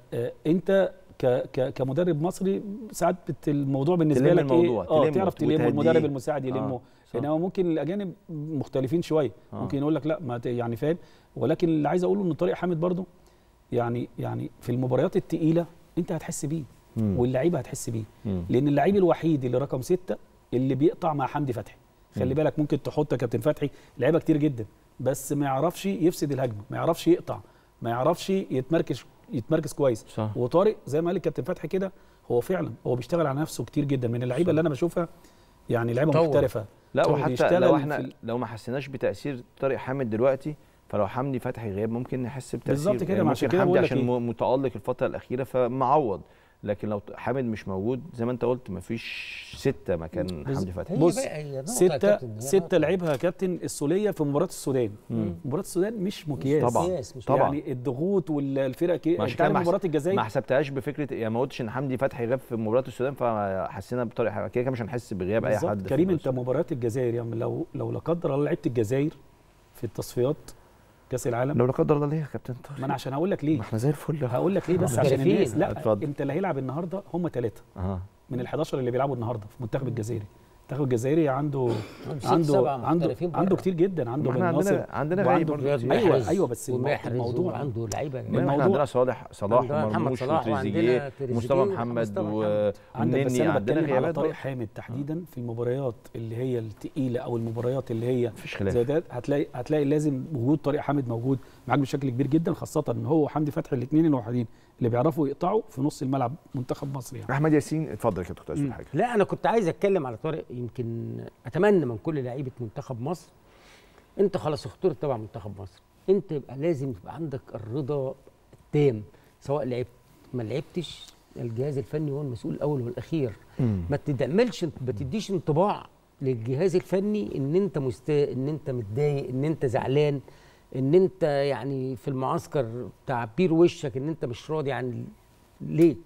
فانت ك ك كمدرب مصري ساعات بت الموضوع بالنسبه تلم لك الموضوع، ايه اه تلمه تعرف تلمه وتهديه. المدرب المساعد آه، يلمه صح. انما ممكن الاجانب مختلفين شويه آه. ممكن يقول لك لا ما ت- يعني فاهم ولكن اللي عايز اقوله ان طارق حامد برضو يعني يعني في المباريات الثقيله انت هتحس بيه مم. واللعيبه هتحس بيه مم. لان اللعيب الوحيد اللي رقم ستة اللي بيقطع مع حمدي فتحي خلي مم. بالك ممكن تحط يا كابتن فتحي لعيبه كتير جدا بس ما يعرفش يفسد الهجمه ما يعرفش يقطع ما يعرفش يتمركز يتمركز كويس صح وطارق زي ما قال الكابتن فتحي كده هو فعلا هو بيشتغل على نفسه كتير جدا من اللعيبه اللي انا بشوفها يعني لعيبه طور. محترفه لا هو وحتى بيشتغل لو في احنا ال- لو ما حسيناش بتاثير طارق حامد دلوقتي فلو حمدي فتحي غياب ممكن نحس بتاثير بالظبط كده، يعني ما عشان ممكن كده حمدي بقول لك عشان إيه؟ م- متالق الفتره الاخيره فمعوض لكن لو حامد مش موجود زي ما انت قلت مفيش سته مكان بز- حمدي فتحي هي بص، بقى هي نقطة يا ستة كابتن، هي ستة نقطة. لعبها كابتن السولية في مباراة السودان مم. مباراة السودان مش مقياس طبعا مقياس، مش طبعا يعني الضغوط والفرق كي... عشان انت كده عارف ما حس- مباراة ما الجزائر حسبتهاش بفكره يعني ما قلتش ان حمدي فتحي غاب في مباراه السودان فحسينا بطارق حامد كده كده مش هنحس بغياب اي بالظبط. حد في كريم مباراة انت مباراة الجزائر يعني لو لو لا قدر الله لعبت الجزائر في التصفيات كاس العالم لو لا قدر الله ليه يا كابتن طارق ما انا عشان هقول لك ليه ما احنا زي الفل هقول لك ليه بس عشان محترفين. الناس لا اتفضل. انت اللي هيلعب النهارده هم ثلاثه اه من ال11 اللي بيلعبوا النهارده في المنتخب الجزائري المنتخب الجزائري عنده ست عنده سبعة عنده محترفين عنده بره. كتير جدا عنده ما احنا بن ناصر عندنا عندنا غريب وعنده برضه رياض كتير. أيوة، محرز أيوة، بس المو- ومحرز الموضوع- وعنده لعيبه ما احنا الموضوع- عندنا صالح صلاح عندنا محمد ومرموش صلاح وتريزيجيه وعندنا تريزيجيه ومصطفى ومصطفى محمد محمد. عندك بس والنني انا عندنا بتكلم على غيابات طارق برضه. حامد تحديدا في المباريات اللي هي التقيله او المباريات اللي هي مفيش خلاف زي ده هتلاقي هتلاقي لازم وجود طارق حامد موجود معاك بشكل كبير جدا خاصه ان هو وحمدي فتحي الاثنين الوحيدين اللي بيعرفوا يقطعوا في نص الملعب منتخب مصر يعني احمد ياسين اتفضل يا كابتن كنت عايز تقول مم. حاجه لا انا كنت عايز اتكلم على طارق يمكن اتمنى من كل لعيبه منتخب مصر انت خلاص اخترت طبعا منتخب مصر انت يبقى لازم يبقى عندك الرضا التام سواء لعبت ما لعبتش الجهاز الفني هو المسؤول الاول والاخير ما تدعملش ما تديش انطباع للجهاز الفني ان انت مستاء ان انت متضايق ان انت زعلان ان انت يعني في المعسكر تعبير وشك ان انت مش راضي عن ليه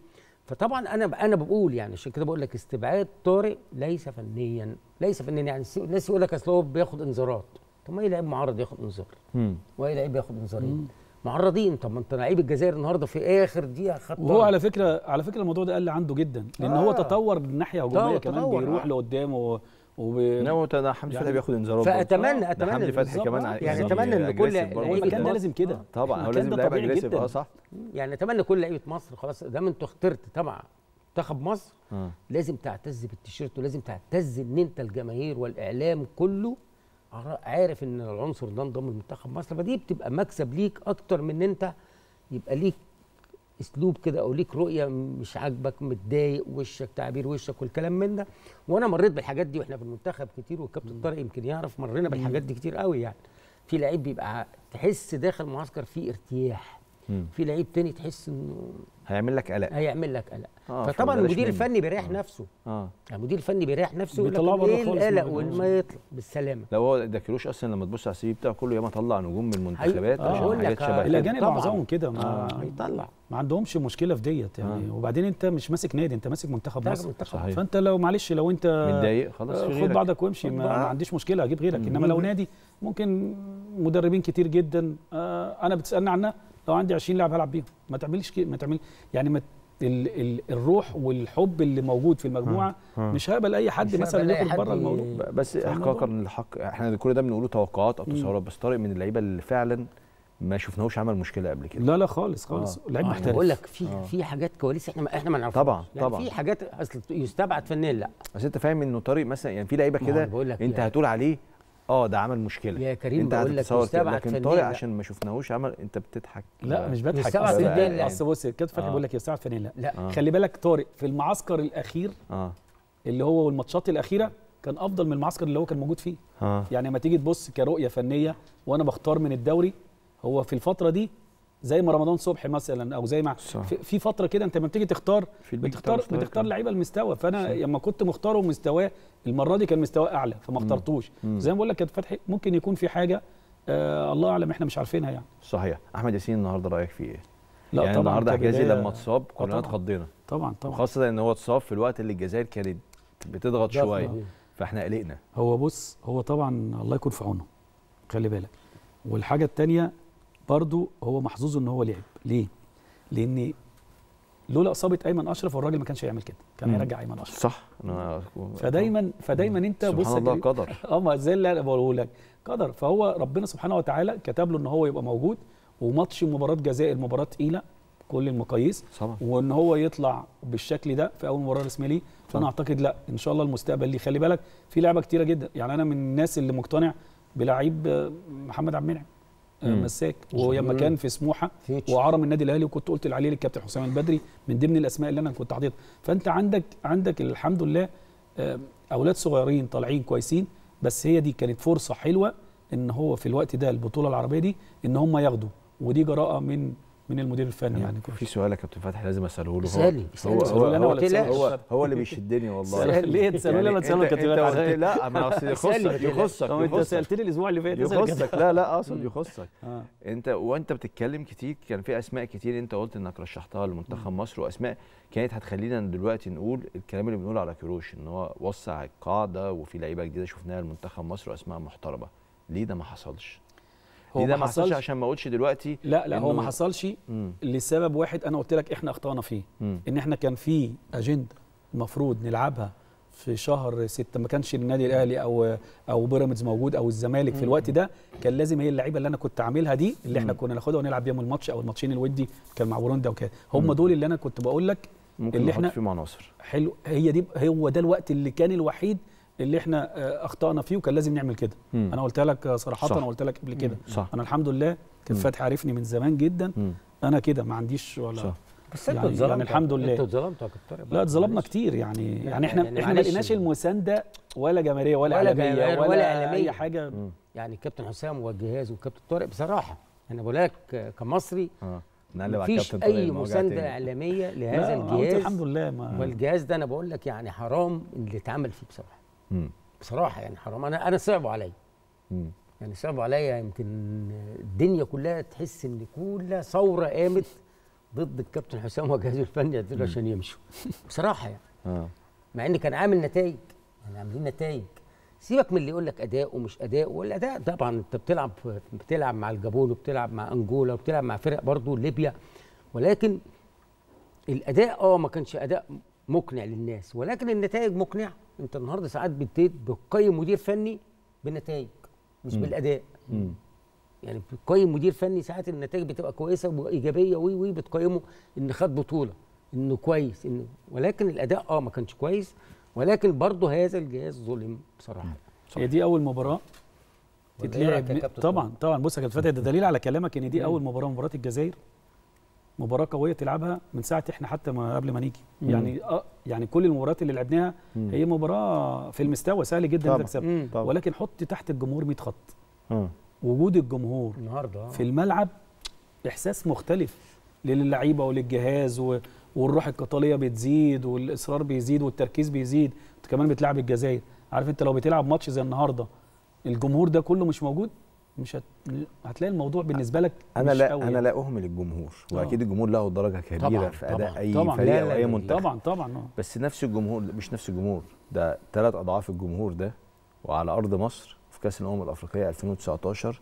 فطبعا انا انا بقول يعني عشان كده بقول لك استبعاد طارق ليس فنيا ليس فنيا يعني الس- الناس يقول لك اصل هو بياخد انذارات طب ما اي لعيب معرض ياخد انذار مم. واي لعيب ياخد انذارين معرضين طب ما انت لعيب الجزائر النهارده في اخر دقيقه خد وهو طرد. على فكره على فكره الموضوع ده قل عنده جدا لان هو آه. تطور من ناحيه هجوميه تطور- كمان تطور، بيروح آه. لقدام و... وب... انما ده حمدي يعني فتحي بياخد انذارات برضه. فاتمنى ده اتمنى حمدي فتحي بالظبط. كمان آه. ع- يعني أتمنى إن كل aggressive برضه. لعيب المكان ده مصر. لازم كده طبعا هو المكان لازم ده لاعب طبيعي اجريسيف جدا. اه صح يعني اتمنى كل لعيبه مصر خلاص دام انت اخترت تبع منتخب مصر آه. لازم تعتز بالتيشيرت ولازم تعتز ان انت الجماهير والاعلام كله عر- عارف ان العنصر ده انضم لمنتخب مصر فدي بتبقى مكسب ليك اكتر من ان انت يبقى ليك اسلوب كده او ليك رؤيه مش عاجبك متضايق وشك تعبير وشك والكلام من ده وانا مريت بالحاجات دي واحنا في المنتخب كتير والكابتن طارق يمكن يعرف مرينا بالحاجات دي كتير قوي يعني في لعيب بيبقى تحس داخل معسكر فيه ارتياح مم. في لعيب تاني تحس انه هيعمل لك قلق هيعمل لك قلق آه، فطبعا فبلاش المدير منه. الفني بيريح نفسه اه يعني المدير الفني بيريح نفسه يقول بيطلعه لك بره ايه خالص، القلق ما وما يطلع بالسلامه لو هو ده كيروش اصلا لما تبص على السي في بتاعه كله ياما طلع نجوم من المنتخبات آه، عشان بقول حاجات لك، شبه كده. الاجانب طبعاً. معظمهم كده ما, هيطلع ما عندهمش مشكله في ديت يعني آه. وبعدين انت مش ماسك نادي انت ماسك منتخب ده مصر منتخب صحيح. فانت لو معلش لو انت متضايق خلاص في آه، خد غيرك. بعضك وامشي خد ما, ما بعض. عنديش مشكله اجيب غيرك انما لو نادي ممكن مدربين كتير جدا آه انا بتسالني عنها لو عندي 20 لاعب هلعب بيهم ما تعمليش كده ما تعمل يعني ما ال ال الروح والحب اللي موجود في المجموعه آه. مش هقبل اي حد مش مثلا هقبل أي يخرج حد بره ي- الموضوع ب- بس فاهم احقاقا للحق احنا كل ده بنقوله توقعات او تصورات بس طارق من اللعيبه اللي فعلا ما شفناهوش عمل مشكله قبل كده لا لا خالص خالص آه. لعيب آه، محترف انا بقول لك في آه. في حاجات كواليس احنا ما احنا ما نعرفهاش طبعاً، يعني طبعاً. في حاجات اصل يستبعد فنيا لا بس انت فاهم انه طارق مثلا يعني في لعيبه ما هو كده أنا بقول لك انت يعني. هتقول عليه اه ده عمل مشكله يا كريم انت بقول لك هتتصور كده يستبعد لكن فنيا طارق لا. عشان ما شفناهوش عمل انت بتضحك لا مش بضحك يستبعد أصل- فنيا لا. اصل بص الكابتن فتحي آه. بيقول لك يستبعد فنيا لا لا آه. خلي بالك طارق في المعسكر الاخير اه اللي هو والماتشات الاخيره كان افضل من المعسكر اللي هو كان موجود فيه اه يعني لما تيجي تبص كرؤيه فنيه وانا بختار من الدوري هو في الفتره دي زي ما رمضان صبحي مثلا او زي ما صح. في, في فتره كده انت لما بتيجي تختار في البيك بتاع بتختار مستواك بتختار كان. لعيبه المستوى فانا لما كنت مختاره مستواه المره دي كان مستواه اعلى فما اخترتوش مم. زي ما بقول لك كابتن فتحي ممكن يكون في حاجه آه الله اعلم احنا مش عارفينها يعني صحيح احمد ياسين النهارده رايك فيه ايه لا يعني طبعا النهارده حجازي كبداية- لما اتصاب كلنا طبعاً. اتخضينا طبعا طبعا وخاصه ان هو اتصاب في الوقت اللي الجزائر كانت بتضغط ضغط شويه رهيب. فاحنا قلقنا هو بص هو طبعا الله يكون في عونه خلي بالك والحاجه الثانيه برضو هو محظوظ ان هو لعب ليه لان لولا اصابه ايمن اشرف الراجل ما كانش هيعمل كده كان مم. هيرجع ايمن اشرف صح انا فدايما فدايما انت بص سبحان الله يا كريم، قدر اه ما زي اللي انا بقوله لك قدر فهو ربنا سبحانه وتعالى كتب له ان هو يبقى موجود وماتش مباراه جزائر مباراه تقيله كل المقاييس طبعا وان هو يطلع بالشكل ده في اول مباراه رسميه ليه فانا صح. اعتقد لا ان شاء الله المستقبل ليه خلي بالك في لعبه كتيره جدا يعني انا من الناس اللي مقتنع بلعيب آه، محمد عبد المنعم آه، مم. مساك ولما مم. كان في سموحه فيوتشر. وعرم النادي الاهلي وكنت قلت عليه للكابتن حسام البدري من ضمن الاسماء اللي انا كنت حاططها فانت عندك عندك الحمد لله آه، اولاد صغيرين طالعين كويسين بس هي دي كانت فرصه حلوه ان هو في الوقت ده البطوله العربيه دي ان هم ياخدوا ودي جراءه من من المدير الفني يعني في سؤال يا كابتن فتحي لازم اساله له اسألي، هو اسألي. هو اسألوا لي أنا هو, ولا هو, تسألوا؟ هو, هو اللي بيشدني والله اسأل- ليه تسالوا لي ولا تسالوا انت, كابتن انت فتحي؟ قلت لي لا ما اصل اسألي، ما يخصك يخصك طب انت يخصك سالتني الاسبوع اللي فات اسأل كده. يخصك لا لا اقصد يخصك آه. انت وانت بتتكلم كتير كان في اسماء كتير انت قلت انك رشحتها لمنتخب مصر واسماء كانت هتخلينا دلوقتي نقول الكلام اللي بنقوله على كيروش ان هو وسع القاعده وفي لعيبه جديده شفناها لمنتخب مصر واسماء محترمه ليه ده ما حصلش؟ هو ليه ده ما ما حصلش حصلش عشان ما اقولش دلوقتي لا لا هو إنه- ما حصلش مم. لسبب واحد انا قلت لك احنا اخطانا فيه مم. ان احنا كان في اجنده المفروض نلعبها في شهر ستة ما كانش النادي الاهلي او او بيراميدز موجود او الزمالك في الوقت ده كان لازم هي اللعيبه اللي انا كنت عاملها دي اللي احنا مم. كنا ناخدها ونلعب بيهم الماتش او الماتشين الودي كان مع بوروندا وكده هم مم. دول اللي انا كنت بقول لك ممكن اللي نحط إحنا- فيهم عناصر حلو هي دي هو ده الوقت اللي كان الوحيد اللي احنا آه، اخطانا فيه وكان لازم نعمل كده مم. انا قلت لك آه، صراحه صح. انا قلت لك قبل كده صح انا الحمد لله كان مم. فتحي عارفني من زمان جدا مم. انا كده ما عنديش ولا صح. بس انتوا يعني- اتظلمتوا يعني الحمد لله. انتوا اتظلمتوا يا كابتن لا اتظلمنا معلش. كتير يعني لا، يعني احنا يعني احنا ما معلش. لقيناش المسانده ولا جماهيريه ولا, ولا اعلاميه جماهير ولا, ولا إعلامية. اي حاجه مم. يعني الكابتن حسام والجهاز والكابتن طارق بصراحه انا بقول لك كمصري اه نقلب على مفيش الكابتن طارق اي المواجهة مسانده تاني. اعلاميه لا، لهذا أنا قلت الجهاز الحمد لله ما والجهاز ده انا بقول لك يعني حرام اللي اتعمل فيه بصراحه مم. بصراحه يعني حرام انا انا صعبوا عليا مم. يعني صعبوا عليا يمكن الدنيا كلها تحس ان كلها ثوره قامت ضد الكابتن حسام وجهازه الفني يعتذروا عشان يمشوا بصراحه يعني اه مع ان كان عامل نتائج يعني عاملين نتائج سيبك من اللي يقول لك اداء ومش اداء والاداء طبعا انت بتلعب بتلعب مع الجابون وبتلعب مع انجولا وبتلعب مع فرق برضه ليبيا ولكن الاداء اه ما كانش اداء مقنع للناس ولكن النتائج مقنعه انت النهارده ساعات بت- بتقيم مدير فني بالنتائج مش بالاداء مم. يعني بتقيم مدير فني ساعات النتائج بتبقى كويسه وايجابيه وي وي بتقيمه ان خد بطوله انه كويس انه ولكن الاداء اه ما كانش كويس ولكن برضه هذا الجهاز ظلم بصراحه هي دي اول مباراه ولا إيه رأيك يا تتلعب كابتن طبعا طبعا بص يا كابتن فتحي ده دليل على كلامك ان دي اول مباراه مباراه الجزائر مباراه قويه تلعبها من ساعه احنا حتى ما قبل ما نيجي يعني اه يعني كل المباريات اللي لعبناها هي مباراه في المستوى سهل جدا طبعاً. انك تكسبها مم. طبعا ولكن حط تحت الجمهور 100 خط اه وجود الجمهور النهارده آه. في الملعب احساس مختلف للعيبه وللجهاز و... والروح القتاليه بتزيد والاصرار بيزيد والتركيز بيزيد انت كمان بتلعب الجزائر عارف انت لو بتلعب ماتش زي النهارده الجمهور ده كله مش موجود مش هت... هتلاقي الموضوع بالنسبه لك انا مش لا قوي انا يعني. لا اهمل الجمهور آه. واكيد الجمهور له درجه كبيره طبعاً، في اداء طبعاً، اي طبعاً. فريق لا، او لا، اي لا، منتخب طبعا طبعا آه. بس نفس الجمهور مش نفس الجمهور ده ثلاث اضعاف الجمهور ده وعلى ارض مصر في كاس الامم الافريقيه 2019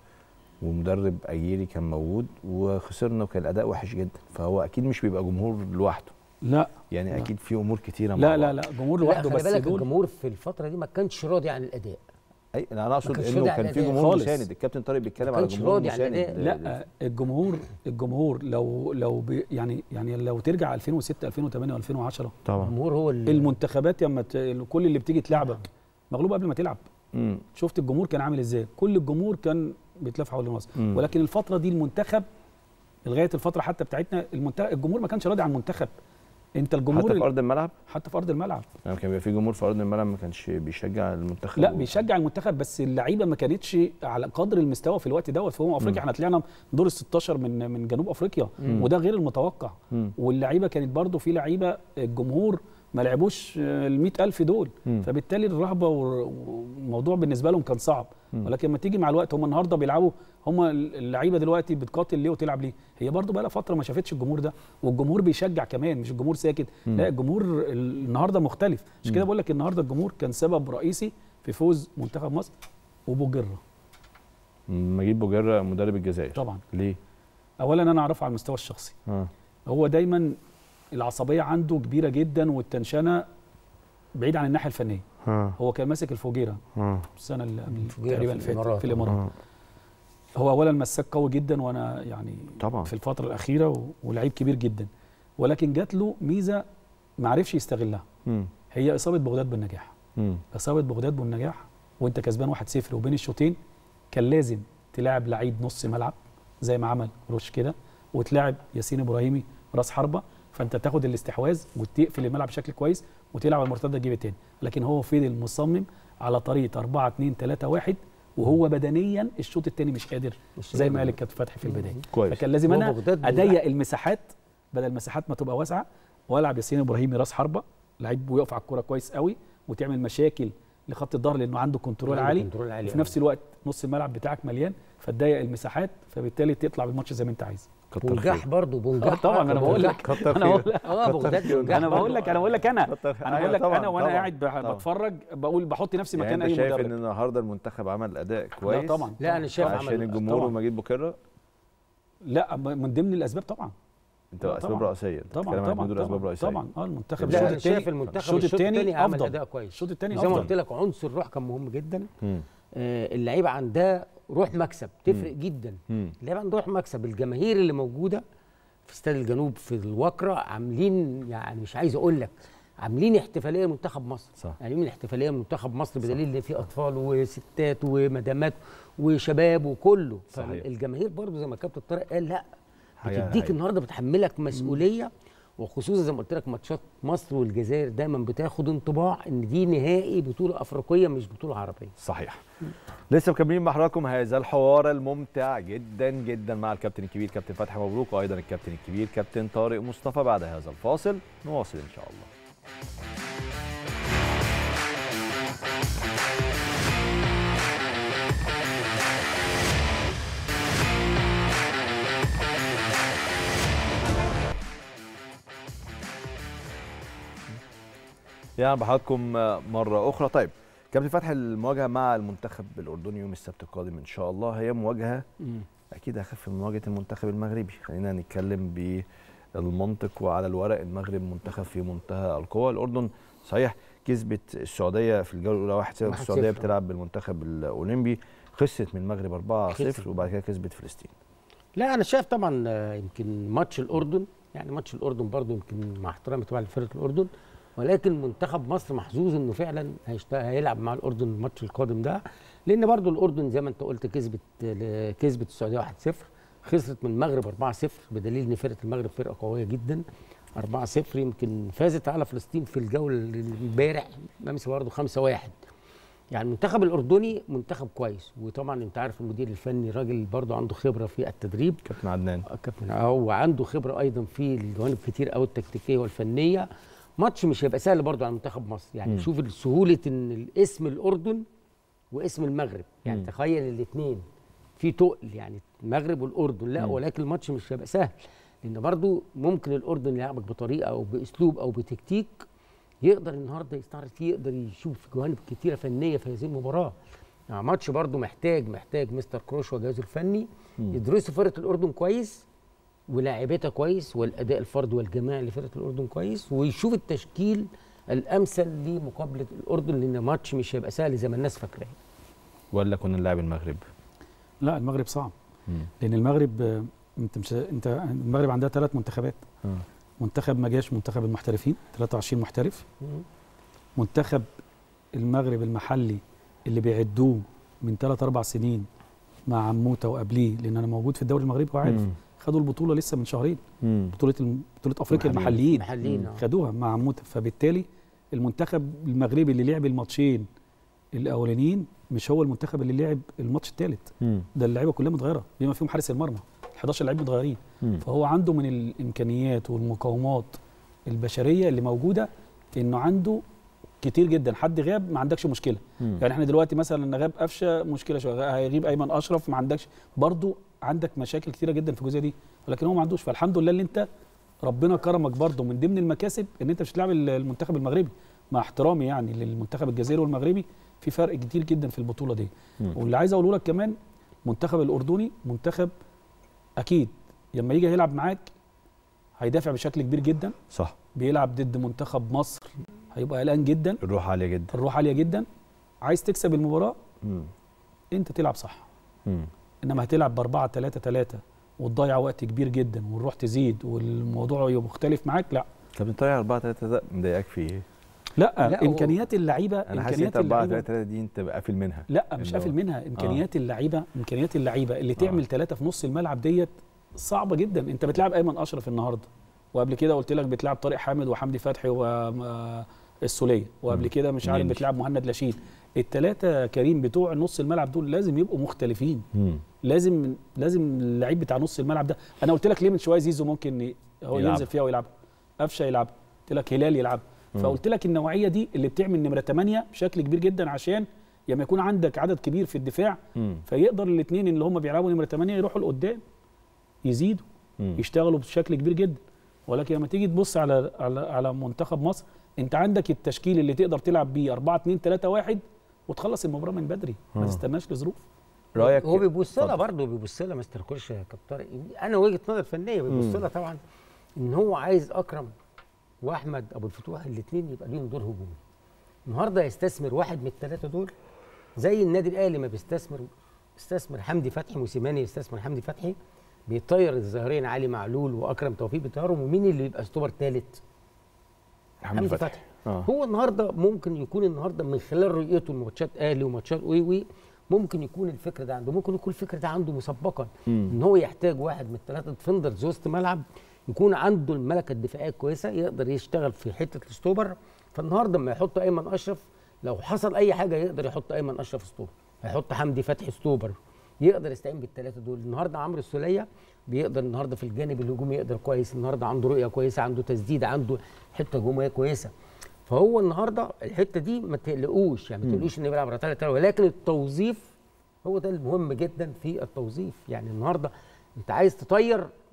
ومدرب اييري كان موجود وخسرنا وكان الاداء وحش جدا فهو اكيد مش بيبقى جمهور لوحده لا يعني اكيد في امور كتيره مع لا لا بعض. لا جمهور لا لوحده خلي بس بالك دول الجمهور في الفتره دي ما كانش راضي عن الاداء اي انا اقصد كانش انه راضي عن كان في الأداء جمهور خالص. مساند الكابتن طارق بيتكلم ما على كانش جمهور راضي عن مساند الأداء. لا الجمهور الجمهور لو لو بي يعني يعني لو ترجع 2006 2008 و2010 طبعا الجمهور هو اللي المنتخبات لما ت... كل اللي بتيجي تلعبك مغلوب قبل ما تلعب امم شفت الجمهور كان عامل ازاي كل الجمهور كان بيتلف حول مصر مم. ولكن الفتره دي المنتخب لغايه الفتره حتى بتاعتنا المنتخب الجمهور ما كانش راضي عن المنتخب انت الجمهور حتى في ال- ارض الملعب حتى في ارض الملعب يعني كان بيبقى في جمهور في ارض الملعب ما كانش بيشجع المنتخب لا و- بيشجع المنتخب بس اللعيبه ما كانتش على قدر المستوى في الوقت دوت في امم افريقيا احنا طلعنا دور ال 16 من من جنوب افريقيا وده غير المتوقع مم. واللعيبه كانت برضو في لعيبه الجمهور ما لعبوش ال 100000 دول مم. فبالتالي الرهبه والر- والموضوع بالنسبه لهم كان صعب ولكن لما تيجي مع الوقت هم النهارده بيلعبوا هم اللعيبه دلوقتي بتقاتل ليه وتلعب ليه هي برضو بقى لها فتره ما شافتش الجمهور ده والجمهور بيشجع كمان مش الجمهور ساكت لا الجمهور ال- النهارده مختلف عشان كده بقول لك النهارده الجمهور كان سبب رئيسي في فوز منتخب مصر وبوجره مجيد بوجره مدرب الجزائر طبعا ليه؟ اولا انا اعرفه على المستوى الشخصي اه هو دايما العصبيه عنده كبيره جدا والتنشنه بعيد عن الناحيه الفنيه اه هو كان ماسك الفوجيره اه السنه اللي قبل الفجيرة تقريبا في اللي فاتت الإمارات. في الامارات آه. هو اولا مساك قوي جدا وانا يعني طبعا في الفتره الاخيره و- ولعيب كبير جدا ولكن جات له ميزه ما عرفش يستغلها مم. هي اصابه بغداد بالنجاح مم. اصابه بغداد بالنجاح وانت كسبان 1-0 وبين الشوطين كان لازم تلاعب لعيب نص ملعب زي ما عمل روش كده وتلاعب ياسين ابراهيمي راس حربه فانت تاخد الاستحواذ وتقفل الملعب بشكل كويس وتلعب على المرتده تجيب التاني لكن هو فضل مصمم على طريقه 4 2 3 1 وهو بدنيا الشوط الثاني مش قادر مش زي ما قادر. قال الكابتن فتحي في البدايه كويس فكان لازم هو انا بغداد اضيق المساحات بدل المساحات ما تبقى واسعه والعب ياسين ابراهيمي راس حربه لعيب ويقف على الكوره كويس قوي وتعمل مشاكل لخط الظهر لانه عنده كنترول عنده عالي كنترول عالي في أوي. نفس الوقت نص الملعب بتاعك مليان فتضيق المساحات فبالتالي تطلع بالماتش زي ما انت عايز كتر بونجاح خير برضه بونجاح طبعا انا بقول لك كتر انا بقول خير لك اه بغداد خير. بونجاح انا بقول لك انا بقول لك انا كتر خير. انا بقول لك طبعاً، انا وانا طبعاً، قاعد بح- طبعاً. بتفرج بقول بحط نفسي يعني مكان انت اي شايف مدرب ان النهارده المنتخب عمل اداء كويس طبعا لا انا شايف عشان عمل الجمهور طبعاً. ومجيد بوكره لا من ضمن الاسباب طبعا انت لا، اسباب طبعاً. رئيسيه طبعا بتتكلم عن طبعا دول اسباب طبعا رئيسيه طبعا اه المنتخب لا الشوط انا شايف الثاني المنتخب الشوط الثاني عمل افضل اداء كويس الشوط الثاني زي ما افضل قلت لك عنصر الروح كان مهم جدا مم. آه اللعيبه عندها روح مكسب تفرق جدا مم. اللعيبه عندها روح مكسب الجماهير اللي موجوده في استاد الجنوب في الوكره عاملين يعني مش عايز اقول لك عاملين احتفاليه لمنتخب مصر صح. عاملين احتفاليه لمنتخب مصر بدليل ان في اطفال وستات ومدامات وشباب وكله صحيح. فالجماهير برضو زي ما الكابتن طارق قال لا حقيقة- بتديك حقيقة. النهارده بتحملك مسؤوليه وخصوصا زي ما قلت لك ماتشات مصر والجزائر دايما بتاخد انطباع ان دي نهائي بطوله افريقيه مش بطوله عربيه صحيح لسه مكملين مع حضراتكم هذا الحوار الممتع جدا جدا مع الكابتن الكبير كابتن فتحي مبروك وايضا الكابتن الكبير كابتن طارق مصطفى بعد هذا الفاصل نواصل ان شاء الله يعني بحضراتكم مره اخرى طيب كابتن فتحي المواجهه مع المنتخب الاردني يوم السبت القادم ان شاء الله هي مواجهه اكيد هخف من مواجهه المنتخب المغربي خلينا نتكلم بالمنطق وعلى الورق المغرب منتخب في منتهى القوه الاردن صحيح كسبت السعوديه في الجوله الاولى 1-0 السعوديه بتلعب بالمنتخب الاولمبي خسرت من المغرب 4-0 وبعد كده كسبت فلسطين لا انا شايف طبعا آه، يمكن ماتش الاردن يعني ماتش الاردن برضو يمكن مع احترامي طبعا لفرقه الاردن ولكن منتخب مصر محظوظ انه فعلا هيشت- هيلعب مع الاردن الماتش القادم ده لان برضو الاردن زي ما انت قلت كسبت آه، كسبت السعوديه 1-0 خسرت من المغرب 4-0 بدليل ان فرقه المغرب فرقه قويه جدا 4-0 يمكن فازت على فلسطين في الجوله اللي امبارح امس برضه 5-1 يعني المنتخب الاردني منتخب كويس وطبعا انت عارف المدير الفني راجل برضه عنده خبره في التدريب كابتن عدنان كابتن هو عنده خبره ايضا في الجوانب كتير قوي التكتيكيه والفنيه ماتش مش هيبقى سهل برضه على منتخب مصر يعني مم. شوف سهوله ان الاسم الاردن واسم المغرب يعني مم. تخيل الاثنين في تقل يعني المغرب والاردن لا مم. ولكن الماتش مش هيبقى سهل لان برضه ممكن الاردن يلعبك بطريقه او باسلوب او بتكتيك يقدر النهارده يستعرض فيه يقدر يشوف جوانب كتيره فنيه في هذه المباراه يعني ماتش برضه محتاج محتاج مستر كروش وجهازه الفني مم. يدرسوا فرقه الاردن كويس ولاعيبتها كويس والاداء الفردي والجماعي لفرقه الاردن كويس ويشوف التشكيل الامثل لمقابله الاردن لان ماتش مش هيبقى سهل زي ما الناس فاكراه ولا كنا نلعب المغرب لا المغرب صعب مم. لان المغرب آه، انت مش انت المغرب عندها ثلاث منتخبات آه. منتخب ما جاش منتخب المحترفين 23 محترف منتخب المغرب المحلي اللي بيعدوه من ثلاث اربع سنين مع عموته وقبليه لان انا موجود في الدوري المغربي وعارف مم. خدوا البطوله لسه من شهرين مم. بطوله الم- بطوله افريقيا محليين. المحليين محليين آه. خدوها مع عموته فبالتالي المنتخب المغربي اللي لعب الماتشين الاولانيين مش هو المنتخب اللي لعب الماتش الثالث مم. ده اللعيبه كلها متغيره بما فيهم حارس المرمى ال 11 لعيب متغيرين مم. فهو عنده من الامكانيات والمقاومات البشريه اللي موجوده انه عنده كتير جدا حد غاب ما عندكش مشكله مم. يعني احنا دلوقتي مثلا غاب قفشه مشكله شويه هيغيب ايمن اشرف ما عندكش برضو عندك مشاكل كتيره جدا في الجزئيه دي ولكن هو ما عندوش فالحمد لله اللي انت ربنا كرمك برضو من ضمن المكاسب ان انت مش هتلاعب المنتخب المغربي مع احترامي يعني للمنتخب الجزائري والمغربي في فرق كتير جدا في البطوله دي مم. واللي عايز اقوله لك كمان منتخب الاردني منتخب اكيد لما يجي يلعب معاك هيدافع بشكل كبير جدا صح بيلعب ضد منتخب مصر هيبقى قلقان جدا الروح عاليه جدا الروح عاليه جدا عايز تكسب المباراه مم. انت تلعب صح مم. انما هتلعب ب 4 3 3 وتضيع وقت كبير جدا والروح تزيد والموضوع يبقى مختلف معاك لا كابتن طارق 4 3 ده مضايقك في ايه؟ لا, لا، هو- امكانيات اللعيبه انا حاسس ان امكانيات انت 4 اللعيبه 3 3 دي انت قافل منها لا مش اللي قافل هو- منها امكانيات اللعيبه امكانيات اللعيبه اللي تعمل آه. ثلاثه في نص الملعب ديت صعبه جدا انت بتلعب ايمن اشرف النهارده وقبل كده قلت لك بتلعب طارق حامد وحمدي فتحي والسوليه وقبل مم. كده مش عارف النني. بتلعب مهند لاشين الثلاثه كريم بتوع نص الملعب دول لازم يبقوا مختلفين مم. لازم لازم اللعيب بتاع نص الملعب ده انا قلت لك ليه من شويه زيزو ممكن ي- هو يلعب. ينزل فيها ويلعب قفشه يلعب قلت لك هلال يلعب مم. فقلت لك النوعيه دي اللي بتعمل نمره 8 بشكل كبير جدا عشان لما يكون عندك عدد كبير في الدفاع مم. فيقدر الاثنين اللي هم بيلعبوا نمره 8 يروحوا لقدام يزيدوا مم. يشتغلوا بشكل كبير جدا ولكن لما تيجي تبص على على على منتخب مصر انت عندك التشكيل اللي تقدر تلعب بيه 4 2 3 1 وتخلص المباراه من بدري ما آه. تستناش لظروف رايك هو بيبص لها اتفضل. برضه بيبص لها مستر كرش يا كابتن انا وجهه نظر فنيه بيبص مم. لها طبعا ان هو عايز اكرم واحمد ابو الفتوح الاثنين يبقى ليهم دور هجومي النهارده يستثمر واحد من الثلاثه دول زي النادي الاهلي ما بيستثمر استثمر حمدي فتحي موسيماني يستثمر حمدي فتحي بيطير الظاهرين علي معلول واكرم توفيق بيطيرهم ومين اللي يبقى ستوبر ثالث حمدي فتحي اه هو النهارده ممكن يكون النهارده من خلال رؤيته لماتشات اهلي وماتشات وي وي ممكن يكون الفكر ده عنده ممكن يكون الفكر ده عنده مسبقا مم. ان هو يحتاج واحد من الثلاثه ديفندرز وسط ملعب يكون عنده الملكه الدفاعيه كويسه يقدر يشتغل في حته الستوبر فالنهارده لما يحط ايمن اشرف لو حصل اي حاجه يقدر يحط ايمن اشرف ستوبر هيحط حمدي فتحي ستوبر يقدر يستعين بالثلاثه دول النهارده عمرو السوليه بيقدر النهارده في الجانب الهجومي يقدر كويس النهارده عنده رؤيه كويسه عنده تسديد عنده حته هجوميه كويسه فهو النهارده الحته دي ما تقلقوش يعني ما تقلقوش انه بيلعب على ثلاثه ولكن التوظيف هو ده المهم جدا في التوظيف يعني النهارده انت عايز تطير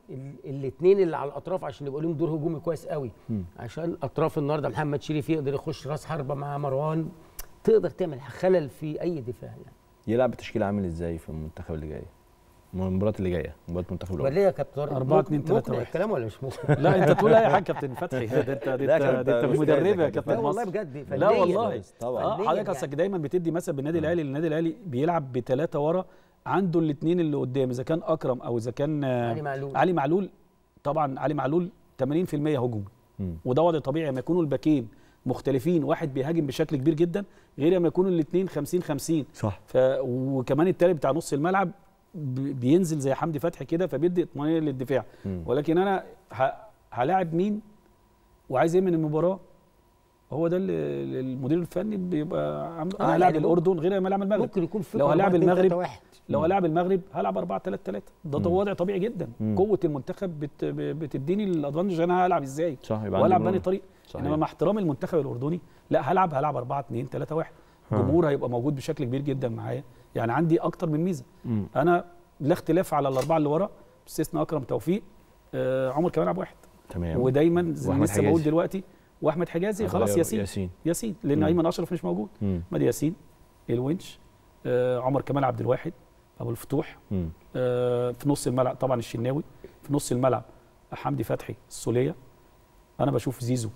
الاثنين اللي على الاطراف عشان يبقى لهم دور هجومي كويس قوي مم. عشان الاطراف النهارده محمد شريف يقدر يخش راس حربه مع مروان تقدر تعمل خلل في اي دفاع يعني يلعب بتشكيل عامل ازاي في المنتخب اللي جاي المباراه اللي جايه مباراه المنتخب ولا الاول ايه يا كابتن طارق؟ أربعة، ممكن- اتنين، تلاتة، مقنع واحد. الكلام ولا مش مقنع؟ لا انت تقول اي حاجه كابتن فتحي ده انت ده انت لا، ده كابتن انت أستاذ مدربه يا كابتن كابتن لا والله مصر بجد لا فنياً. والله طبعا اه فنياً حضرتك اصلك يعني. دايما بتدي مثل بالنادي الاهلي النادي الاهلي بيلعب بثلاثه ورا عنده الاثنين اللي قدام اذا كان اكرم او اذا كان آه، علي معلول. علي معلول طبعا علي معلول 80% هجوم مم. وده وضع طبيعي لما يكونوا الباكين مختلفين واحد بيهاجم بشكل كبير جدا غير لما يكونوا الاثنين 50 50 صح ف وكمان التالت بتاع نص الملعب ب- بينزل زي حمدي فتحي كده فبيدي اطمئنان للدفاع مم. ولكن انا ه- هلاعب مين وعايز ايه من المباراه هو ده اللي اللي المدير الفني بيبقى عامل آه، انا هلاعب يعني الاردن غير ما العب المغرب ممكن يكون في لو هلاعب المغرب واحد لو هلاعب المغرب هلعب 4 3 3 ده ده مم. وضع طبيعي جدا مم. قوه المنتخب بت بتديني الادفانتج انا هلعب ازاي صح يبقى والعب عندي بني مرونة. طريق صحيح. انما مع احترامي المنتخب الاردني لا هلعب هلعب 4 2 3 1 ها. الجمهور هيبقى موجود بشكل كبير جدا معايا يعني عندي اكتر من ميزه مم. انا لا اختلاف على الاربعه اللي ورا باستثناء اكرم توفيق آه عمر كمان لعب واحد تمام ودايما زي ما وأحمد لسه بقول حجازي. دلوقتي واحمد حجازي خلاص هغير ياسين ياسين ياسين لان مم. ايمن اشرف مش موجود مم. احمد ياسين الونش آه عمر كمال عبد الواحد ابو الفتوح مم. آه في نص الملعب طبعا الشناوي في نص الملعب حمدي فتحي السوليه انا بشوف زيزو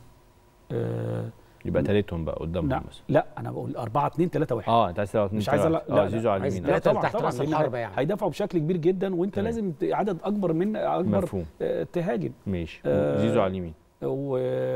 آه يبقى تالتهم بقى قدامهم لا مثلا لا انا بقول 4 2 3 1 اه انت عايز تلعب اتنين مش عايز تلاتة. ألعب- لا، اه لا. زيزو على عايز اليمين تلاتة آه. طبعا تحت طبعا رأس لأن الحربة يعني. هيدافعوا بشكل كبير جدا وانت تمام. لازم ت- عدد اكبر من اكبر مفهوم آه، تهاجم ماشي آه، زيزو على اليمين و...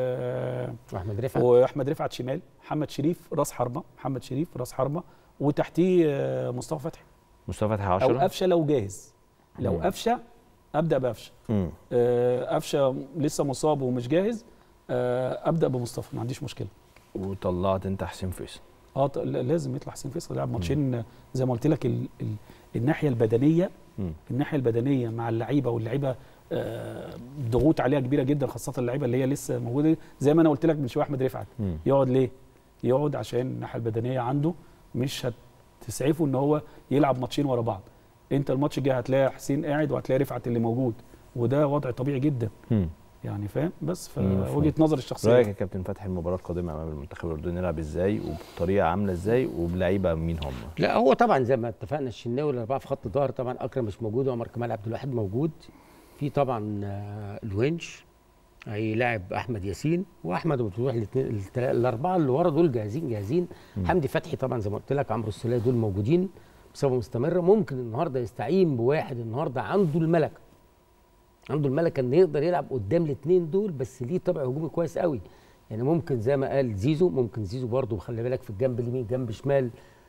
واحمد رفعت واحمد رفعت شمال محمد شريف راس حربه محمد شريف راس حربه وتحتيه آه، مصطفى فتحي مصطفى فتحي او 10 قفشه لو جاهز لو مم. قفشه ابدا بقفشه مم. آه، قفشه لسه مصاب ومش جاهز آه، ابدا بمصطفى ما عنديش مشكله وطلعت انت حسين فيصل اه ط- لازم يطلع حسين فيصل يلعب ماتشين زي ما قلت لك ال... ال... الناحيه البدنيه مم. الناحيه البدنيه مع اللعيبه واللعيبه آه، ضغوط عليها كبيره جدا خاصه اللعيبه اللي هي لسه موجوده زي ما انا قلت لك من شويه احمد رفعت مم. يقعد ليه؟ يقعد عشان الناحيه البدنيه عنده مش هتسعفه ان هو يلعب ماتشين ورا بعض انت الماتش الجاي هتلاقي حسين قاعد وهتلاقي رفعت اللي موجود وده وضع طبيعي جدا مم. يعني فاهم بس مفهوم. فوجهه نظر الشخصيه رايك يا كابتن فتحي المباراه القادمه امام المنتخب الاردني نلعب ازاي وبطريقه عامله ازاي وبلعيبه مين هم لا هو طبعا زي ما اتفقنا الشناوي الاربعه في خط الظهر طبعا اكرم مش موجود وعمر كمال عبد الواحد موجود في طبعا آه، الونش هيلاعب احمد ياسين واحمد ابو فتوح الاثنين الاربعه اللي ورا دول جاهزين جاهزين حمدي فتحي طبعا زي ما قلت لك عمرو السوليه دول موجودين بصفه مستمره ممكن النهارده يستعين بواحد النهارده عنده الملكه عنده الملكه ان يقدر يلعب قدام الاثنين دول بس ليه طبع هجومي كويس قوي يعني ممكن زي ما قال زيزو ممكن زيزو برضه خلي بالك في الجنب اليمين جنب شمال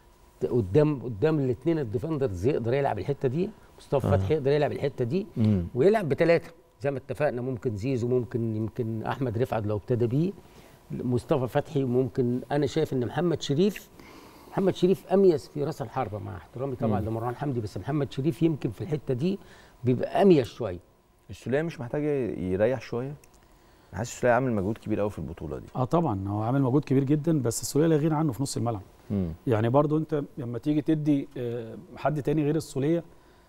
قدام قدام الاثنين الديفندرز يقدر يلعب الحته دي مصطفى فتحي يقدر يلعب الحته دي مم. ويلعب بثلاثه زي ما اتفقنا ممكن زيزو ممكن يمكن احمد رفعت لو ابتدى بيه مصطفى فتحي ممكن انا شايف ان محمد شريف محمد شريف اميز في راس الحربه مع احترامي طبعا لمروان حمدي بس محمد شريف يمكن في الحته دي بيبقى اميز شويه السوليه مش محتاج يريح شويه حاسس السوليه عامل مجهود كبير قوي في البطوله دي اه طبعا هو عامل مجهود كبير جدا بس السوليه لا غنى عنه في نص الملعب مم. يعني برضو انت لما تيجي تدي آه، حد تاني غير السوليه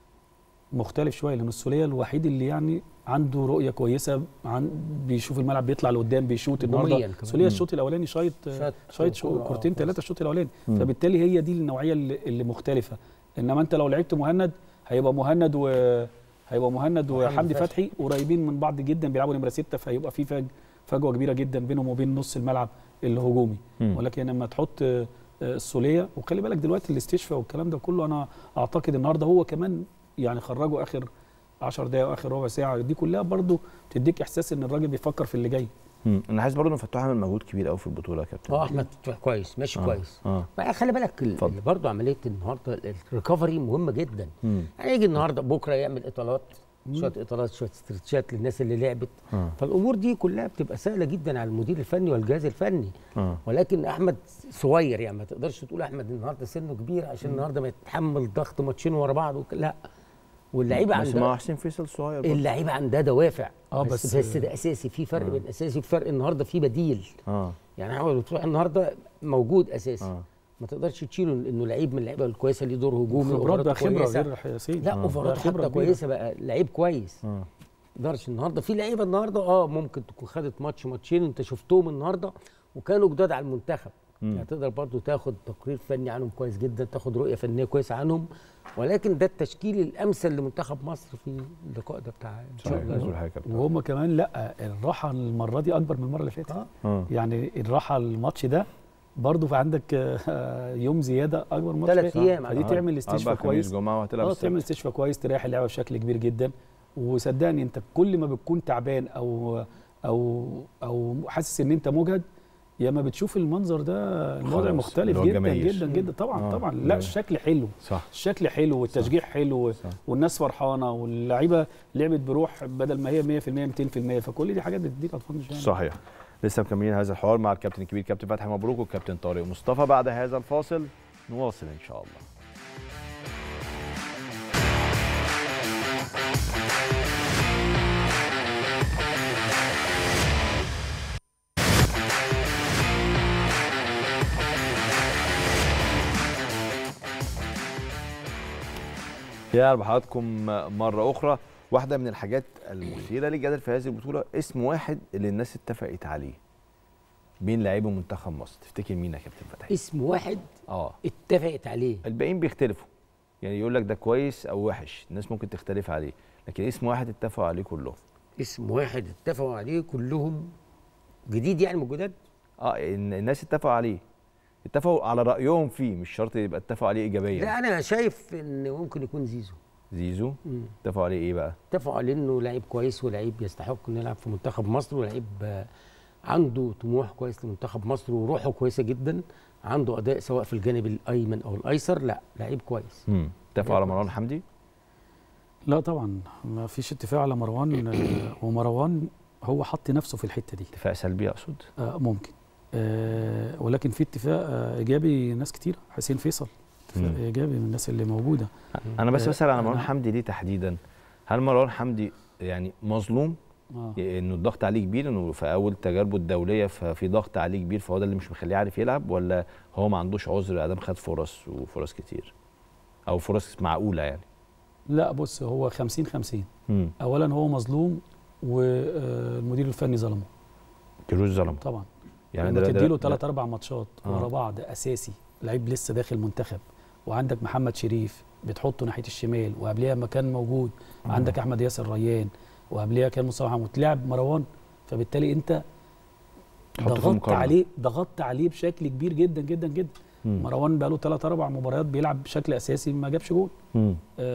مختلف شويه لان السوليه الوحيد اللي يعني عنده رؤيه كويسه عن بيشوف الملعب بيطلع لقدام بيشوط هجومياً النهارده كمان. السوليه الشوط الاولاني شايط آه، شاط شايط شو- كورة، آه، كورتين كويس. ثلاثه الشوط الاولاني مم. فبالتالي هي دي النوعيه اللي, اللي مختلفه انما انت لو لعبت مهند هيبقى مهند و هيبقى مهند وحمدي وحمدي فتحي. فتحي قريبين من بعض جدا بيلعبوا نمره سته فهيبقى في فج فجوه كبيره جدا بينهم وبين نص الملعب الهجومي مم. ولكن لما تحط آه، آه، السوليه وخلي بالك دلوقتي الاستشفاء والكلام ده كله انا اعتقد النهارده هو كمان يعني خرجوا اخر 10 دقائق واخر ربع ساعه دي كلها برضو تديك احساس ان الراجل بيفكر في اللي جاي مم. انا حاسس برضه ان فتوح عامل مجهود كبير قوي في البطوله يا كابتن اه احمد فتوح كويس ماشي آه. كويس اه بقى خلي بالك ال- اتفضل. اللي برضه عمليه النهارده الريكفري مهمه جدا مم. يعني يجي النهارده بكره يعمل اطالات شويه اطالات شويه استرتشات للناس اللي لعبت اه فالامور دي كلها بتبقى سهله جدا على المدير الفني والجهاز الفني اه ولكن احمد صغير يعني ما تقدرش تقول احمد النهارده سنه كبير عشان النهارده ما يتحمل ضغط ماتشين ورا بعض وك... لا واللعيبه بس مع عندها حسين فيصل صغير برضه. اللعيبه عندها دوافع آه، بس بس- بس ده اساسي في فرق بين اساسي وفرق النهارده في بديل اه يعني احمد بتروح النهارده موجود اساسي اه ما تقدرش تشيله انه لعيب من اللعيبه الكويسه ليه دور هجومي خبرات بقى وأوفراته خبره كويسة. غير حياسين لا آه. اوفرات بقى خبرة حتى كبيرة. كويسه بقى لعيب كويس اه يقدرش النهارده في لعيبه النهارده اه ممكن تكون خدت ماتش ماتشين انت شفتهم النهارده وكانوا جداد على المنتخب يعني تقدر برضو تاخد تقرير فني عنهم كويس جدا تاخد رؤيه فنيه كويسه عنهم ولكن ده التشكيل الامثل لمنتخب مصر في اللقاء ده بتاع ان شاء صحيح الله مظبوط حاجه كابتن وهم كمان لا الراحه المره دي اكبر من المره اللي فاتت آه. اه يعني الراحه الماتش ده برضه في عندك آه، يوم زياده اكبر من الماتش تلات اللي فات. أيام. فدي آه. تعمل استشفاء أربع خميس كويس جمعه وهتلعب اه السبت. تعمل استشفاء كويس تريح اللعبه بشكل كبير جدا وصدقني انت كل ما بتكون تعبان او او او حاسس ان انت مجهد يا ما بتشوف المنظر ده الوضع خلاص، مختلف اللي هو جدا الجماهير. جدا جدا طبعا آه، طبعا جميل. لا الشكل حلو صح الشكل حلو والتشجيع حلو صح. والناس فرحانه واللعيبه لعبت بروح بدل ما هي 100% 200% فكل دي حاجات بتديك ادفانتج يعني صحيح لسه مكملين هذا الحوار مع الكابتن الكبير كابتن فتحي مبروك والكابتن طارق مصطفى بعد هذا الفاصل نواصل ان شاء الله يا بحضراتكم مرة أخرى واحدة من الحاجات المثيرة للجدل في هذه البطولة اسم واحد اللي الناس اتفقت عليه بين لاعبي منتخب مصر تفتكر مين يا كابتن فتحي؟ اسم واحد اه اتفقت عليه الباقيين بيختلفوا يعني يقول لك ده كويس او وحش الناس ممكن تختلف عليه لكن اسم واحد اتفقوا عليه كلهم اسم واحد اتفقوا عليه كلهم جديد يعني من الجداد اه إن الناس اتفقوا عليه اتفقوا على رايهم فيه مش شرط يبقى اتفقوا عليه ايجابيا لا انا شايف ان ممكن يكون زيزو زيزو مم. اتفقوا عليه ايه بقى اتفقوا عليه انه لعيب كويس ولعيب يستحق انه يلعب في منتخب مصر ولعيب آه، عنده طموح كويس لمنتخب مصر وروحه كويسه جدا عنده اداء سواء في الجانب الايمن او الايسر لا لعيب كويس امم اتفقوا على مروان حمدي لا طبعا ما فيش اتفاق على مروان آه، ومروان هو حط نفسه في الحته دي اتفاق سلبي اقصد آه ممكن آه ولكن في اتفاق آه ايجابي ناس كتير حسين فيصل اتفاق مم. ايجابي من الناس اللي موجوده انا بس آه، بسال على مروان أنا- حمدي ليه تحديدا هل مروان حمدي يعني مظلوم آه. انه الضغط عليه كبير انه في اول تجاربه الدوليه ففي ضغط عليه كبير فهو ده اللي مش مخليه عارف يلعب ولا هو ما عندوش عذر ادام خد فرص وفرص كتير او فرص معقوله يعني لا بص هو 50 50 امم اولا هو مظلوم والمدير الفني ظلمه كيروش ظلم طبعا يعني يعني ده- لما ده- تديله ده- ثلاث اربع ماتشات آه. ورا بعض اساسي لعيب لسه داخل منتخب وعندك محمد شريف بتحطه ناحيه الشمال وقبليها ما كان موجود مم. عندك احمد ياسر ريان وقبليها كان مصطفى محمود تلعب مروان فبالتالي انت تحطه في ضغطت مقارنة. عليه ضغطت عليه بشكل كبير جدا جدا جدا مم. مروان بقى له ثلاث اربع مباريات بيلعب بشكل اساسي ما جابش جول مم.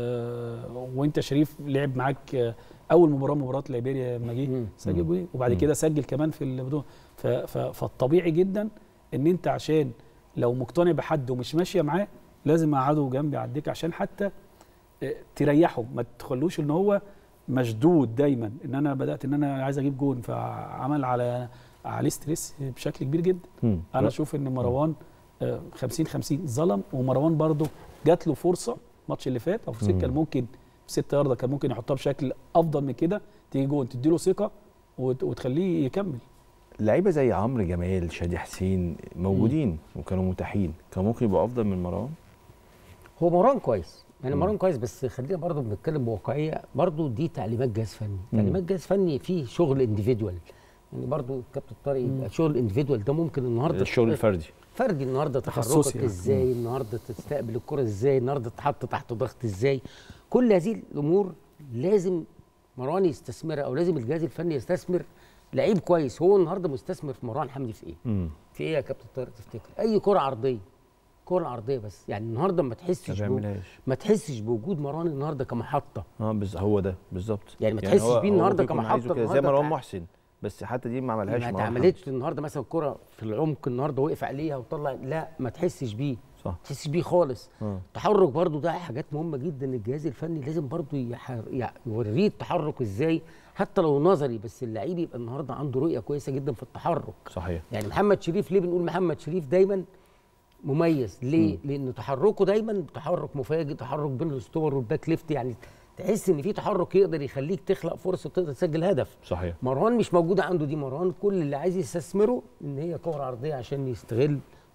آه وانت شريف لعب معاك آه اول مباراه مباراه ليبيريا لما جه مم. سجل جولين وبعد مم. كده سجل كمان في البطوله ف- ف- فالطبيعي جدا ان انت عشان لو مقتنع بحد ومش ماشيه معاه لازم اقعده جنبي على الدكه عشان حتى آه، تريحه ما تخلوش ان هو مشدود دايما ان انا بدات ان انا عايز اجيب جون فعمل على عليه ستريس بشكل كبير جدا مم. انا اشوف ان مروان آه، 50 50 ظلم ومروان برضه جات له فرصه الماتش اللي فات او في مم. كان ممكن في ست يارده كان ممكن يحطها بشكل افضل من كده تيجي جون تديله ثقه وت- وتخليه يكمل لعيبه زي عمرو جمال شادي حسين موجودين وكانوا متاحين كان ممكن يبقوا افضل من مروان هو مروان كويس يعني مم. مروان كويس بس خلينا برضه بنتكلم بواقعيه برضه دي تعليمات جهاز فني مم. تعليمات جهاز فني فيه شغل انديفيدوال يعني برضه الكابتن طارق يبقى شغل انديفيدوال ده ممكن النهارده الشغل الفردي فردي النهارده تخصصي تحركك يعني. ازاي النهارده تستقبل الكره ازاي النهارده تتحط تحت ضغط ازاي كل هذه الامور لازم مروان يستثمرها او لازم الجهاز الفني يستثمر لعيب كويس هو النهارده مستثمر في مروان حمدي في ايه مم. في ايه يا كابتن طارق تفتكر اي كره عرضيه كره عرضيه بس يعني النهارده ما ما تحسش بو... بيعملهاش ما تحسش بوجود مروان النهارده كمحطه اه بز... هو ده بالظبط يعني ما تحسش هو- بيه هو النهارده ممكن يكون كمحطة عايزه كده، زي النهاردة مروان تع- محسن بس حتى دي ما عملهاش ما مروان اتعملتش حمدي. النهارده مثلا كره في العمق النهارده وقف عليها وطلع لا ما تحسش بيه صح ما تحسش بيه خالص اه التحرك برضو ده حاجات مهمه جدا الجهاز الفني لازم برضو يحر... يع- يوريه التحرك ازاي حتى لو نظري بس اللعيب يبقى النهارده عنده رؤيه كويسه جدا في التحرك صحيح يعني محمد شريف ليه بنقول محمد شريف دايما مميز ليه لان تحركه دايما تحرك مفاجئ تحرك بين الستور والباك ليفت يعني تحس ان في تحرك يقدر يخليك تخلق فرصه تقدر تسجل هدف صحيح مروان مش موجوده عنده دي مروان كل اللي عايز يستثمره ان هي كوره عرضيه عشان يستغل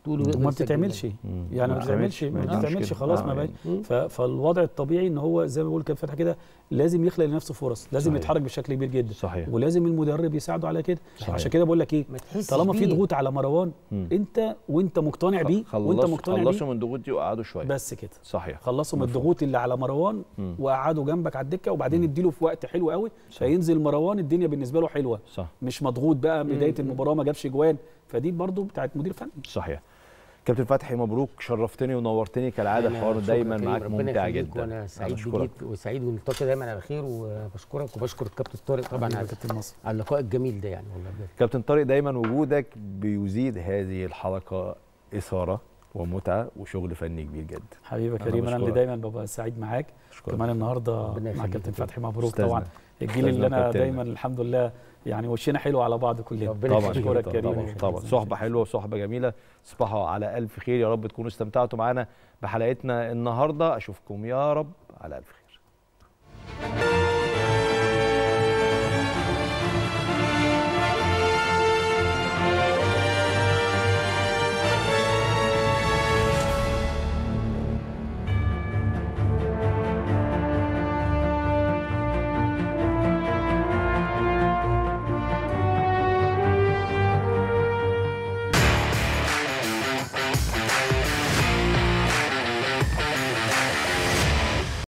تقول ويقدر وما يسجل بتتعملش لك. يعني ما بتتعملش ما ما دي بتتعملش مشكلة. خلاص آه، ما بقى مم. ف- فالوضع الطبيعي ان هو زي ما بقول كابتن فتحي كده لازم يخلق لنفسه فرص لازم صحيح. يتحرك بشكل كبير جدا صحيح ولازم المدرب يساعده على كده صحيح. عشان كده بقول لك ايه ما تحسش طالما في بيه. ضغوط على مروان مم. انت وانت مقتنع بيه وانت خلصوا مقتنع خلصوا بيه من الضغوط دي وقعدوا شويه بس كده صحيح خلصوا من مفهوم. الضغوط اللي على مروان مم. وقعدوا جنبك على الدكه وبعدين اديله في وقت حلو قوي صح. فينزل مروان الدنيا بالنسبه له حلوه صح مش مضغوط بقى بدايه مم. المباراه ما جابش جوان فدي برضو بتاعت مدير فني صحيح كابتن فتحي مبروك شرفتني ونورتني كالعاده أنا الحوار شكرا دايما كريم، معاك ربنا ممتع يخليك جدا وانا أنا سعيد أشكرك. بيك وسعيد ونلتقي دايما على خير وبشكرك وبشكر الكابتن طارق طبعا حبيبي على يا كابتن مصر على اللقاء الجميل ده يعني والله بجد كابتن طارق دايما وجودك بيزيد هذه الحلقه اثاره ومتعه وشغل فني كبير جدا حبيبي يا أنا كريم انا اللي بشكرك. دايما ببقى سعيد معاك أشكرك. كمان النهارده ربنا مع يخليك كابتن يا كابتن. فتحي مبروك أستاذنا. طبعا الجيل أستاذنا اللي انا وكابتننا. دايما الحمد لله يعني وشنا حلو على بعض كلنا ربنا طبعا يخليك. أشكرك طبعا كريم. طبعا, طبعا صحبه حلوه وصحبه جميله تصبحوا على الف خير يا رب تكونوا استمتعتوا معانا بحلقتنا النهارده اشوفكم يا رب على الف خير